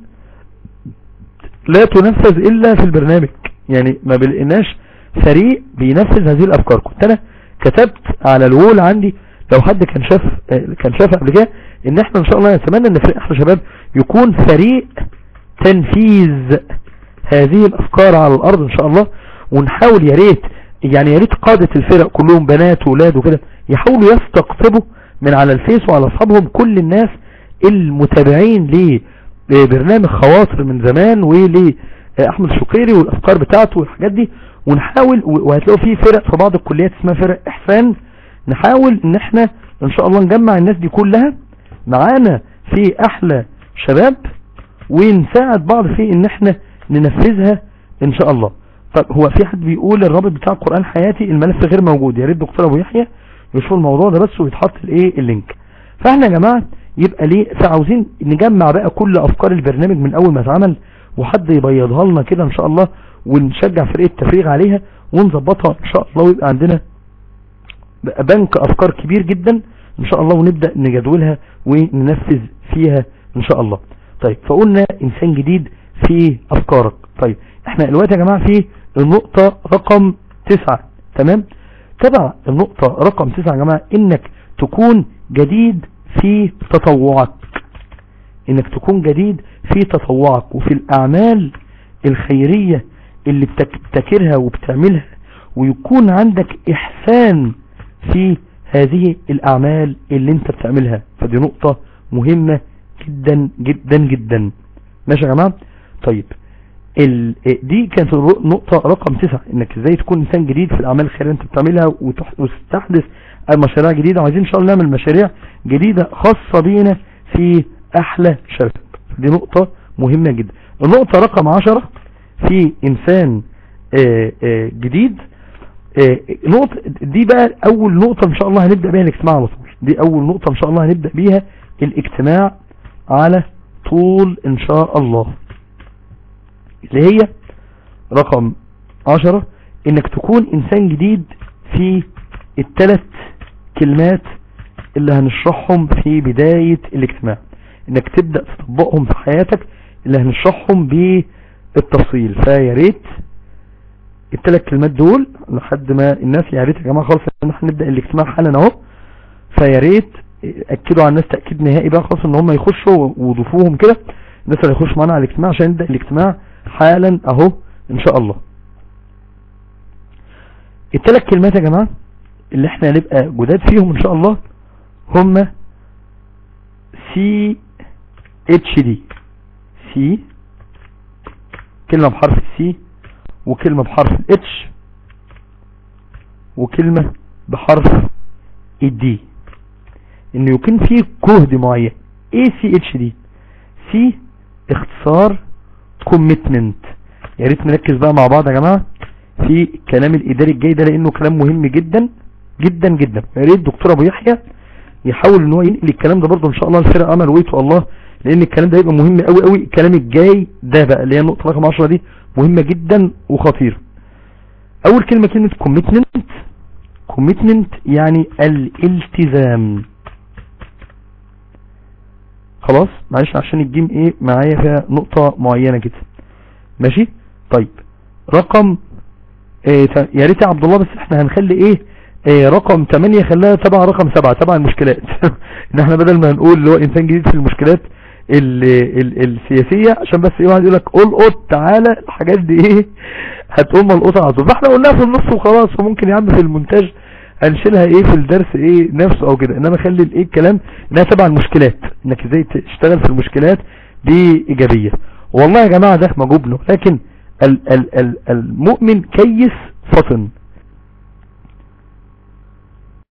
لا تنفذ الا في البرنامج يعني ما بلقناش فريق بينفذ هذه الافكار كنت انا كتبت على الوول عندي لو حد كان شاف كان شاف قبل كده ان احنا ان شاء الله نتمنى ان فريق احنا شباب يكون فريق تنفيذ هذه الافكار على الارض ان شاء الله ونحاول يا ريت يعني يا ريت قادة الفرق كلهم بنات واولاد وكده يحاولوا يستقطبوا من على الفيس وعلى اصحابهم كل الناس المتابعين لبرنامج خواطر من زمان ول احمد الشقيري والافكار بتاعته والحاجات دي ونحاول وهتلاقوا في فرق في بعض الكليات اسمها فرق احسان نحاول ان احنا ان شاء الله نجمع الناس دي كلها معانا في احلى شباب ونساعد بعض في ان احنا ننفذها ان شاء الله طب هو في حد بيقول الرابط بتاع القرآن حياتي الملف غير موجود يا ريت دكتور ابو يحيى يشوف الموضوع ده بس ويتحط الايه اللينك فاحنا يا جماعه يبقى ليه فعاوزين نجمع بقى كل افكار البرنامج من اول ما اتعمل وحد يبيضها لنا كده ان شاء الله ونشجع فريق التفريغ عليها ونظبطها ان شاء الله ويبقى عندنا بنك افكار كبير جدا ان شاء الله ونبدأ نجدولها وننفذ فيها ان شاء الله طيب فقلنا انسان جديد في افكارك طيب احنا الوقت يا جماعة في النقطة رقم تسعة تمام تبع النقطة رقم تسعة يا جماعة انك تكون جديد في تطوعك انك تكون جديد في تطوعك وفي الاعمال الخيرية اللي بتبتكرها وبتعملها ويكون عندك احسان في هذه الاعمال اللي انت بتعملها فدي نقطة مهمة جدا جدا جدا ماشي يا جماعة طيب ال... دي كانت نقطة رقم تسعة انك ازاي تكون انسان جديد في الاعمال الخيرية انت بتعملها وتستحدث مشاريع جديدة وعايزين ان شاء الله نعمل مشاريع جديدة خاصة بينا في احلى شباب دي نقطة مهمة جدا النقطة رقم عشرة في انسان آه، آه، جديد آه، نقطة دي بقى اول نقطة ان شاء الله هنبدأ بيها الاجتماع على طول دي اول نقطة ان شاء الله هنبدأ بيها الاجتماع على طول ان شاء الله اللي هي رقم عشرة انك تكون انسان جديد في الثلاث كلمات اللي هنشرحهم في بداية الاجتماع انك تبدأ تطبقهم في حياتك اللي هنشرحهم بالتفصيل فيا ريت الثلاث كلمات دول لحد ما الناس يا ريت يا جماعه خلاص ان احنا نبدا الاجتماع حالا اهو فيا ريت اكدوا على الناس تاكيد نهائي بقى خلاص ان هم يخشوا وضيفوهم كده الناس اللي يخشوا معانا على الاجتماع عشان نبدا الاجتماع حالا اهو ان شاء الله الثلاث كلمات يا جماعه اللي احنا هنبقى جداد فيهم ان شاء الله هم سي اتش دي سي كلمة بحرف السي وكلمة بحرف الاتش وكلمة بحرف الدي انه يكون فيه جهد معين ايه سي اتش دي سي اختصار كوميتمنت يا ريت نركز بقى مع بعض يا جماعة في الكلام الاداري الجاي ده لانه كلام مهم جدا جدا جدا يا ريت دكتور ابو يحيى يحاول ان هو ينقل الكلام ده برضه ان شاء الله الفرق عمل ويت الله لان الكلام ده يبقى مهم قوي قوي الكلام الجاي ده بقى اللي هي النقطه رقم 10 دي مهمه جدا وخطيره اول كلمه كلمه كوميتمنت كوميتمنت يعني الالتزام خلاص معلش عشان الجيم ايه معايا فيها نقطة معينة كده ماشي طيب رقم إيه يا ريت يا عبد الله بس احنا هنخلي ايه, إيه رقم 8 خلاها تبع رقم 7 تبع المشكلات ان احنا بدل ما نقول اللي هو انسان جديد في المشكلات ال ال السياسية عشان بس ايه واحد يقول لك قول قط تعالى الحاجات دي ايه هتقوم ملقوطة على طول فاحنا قلناها في النص وخلاص وممكن يا عم في المونتاج هنشيلها ايه في الدرس ايه نفسه او كده انما خلي الايه الكلام انها تبع المشكلات انك ازاي تشتغل في المشكلات دي ايجابية والله يا جماعة ده مجوب له لكن ال ال ال المؤمن كيس فطن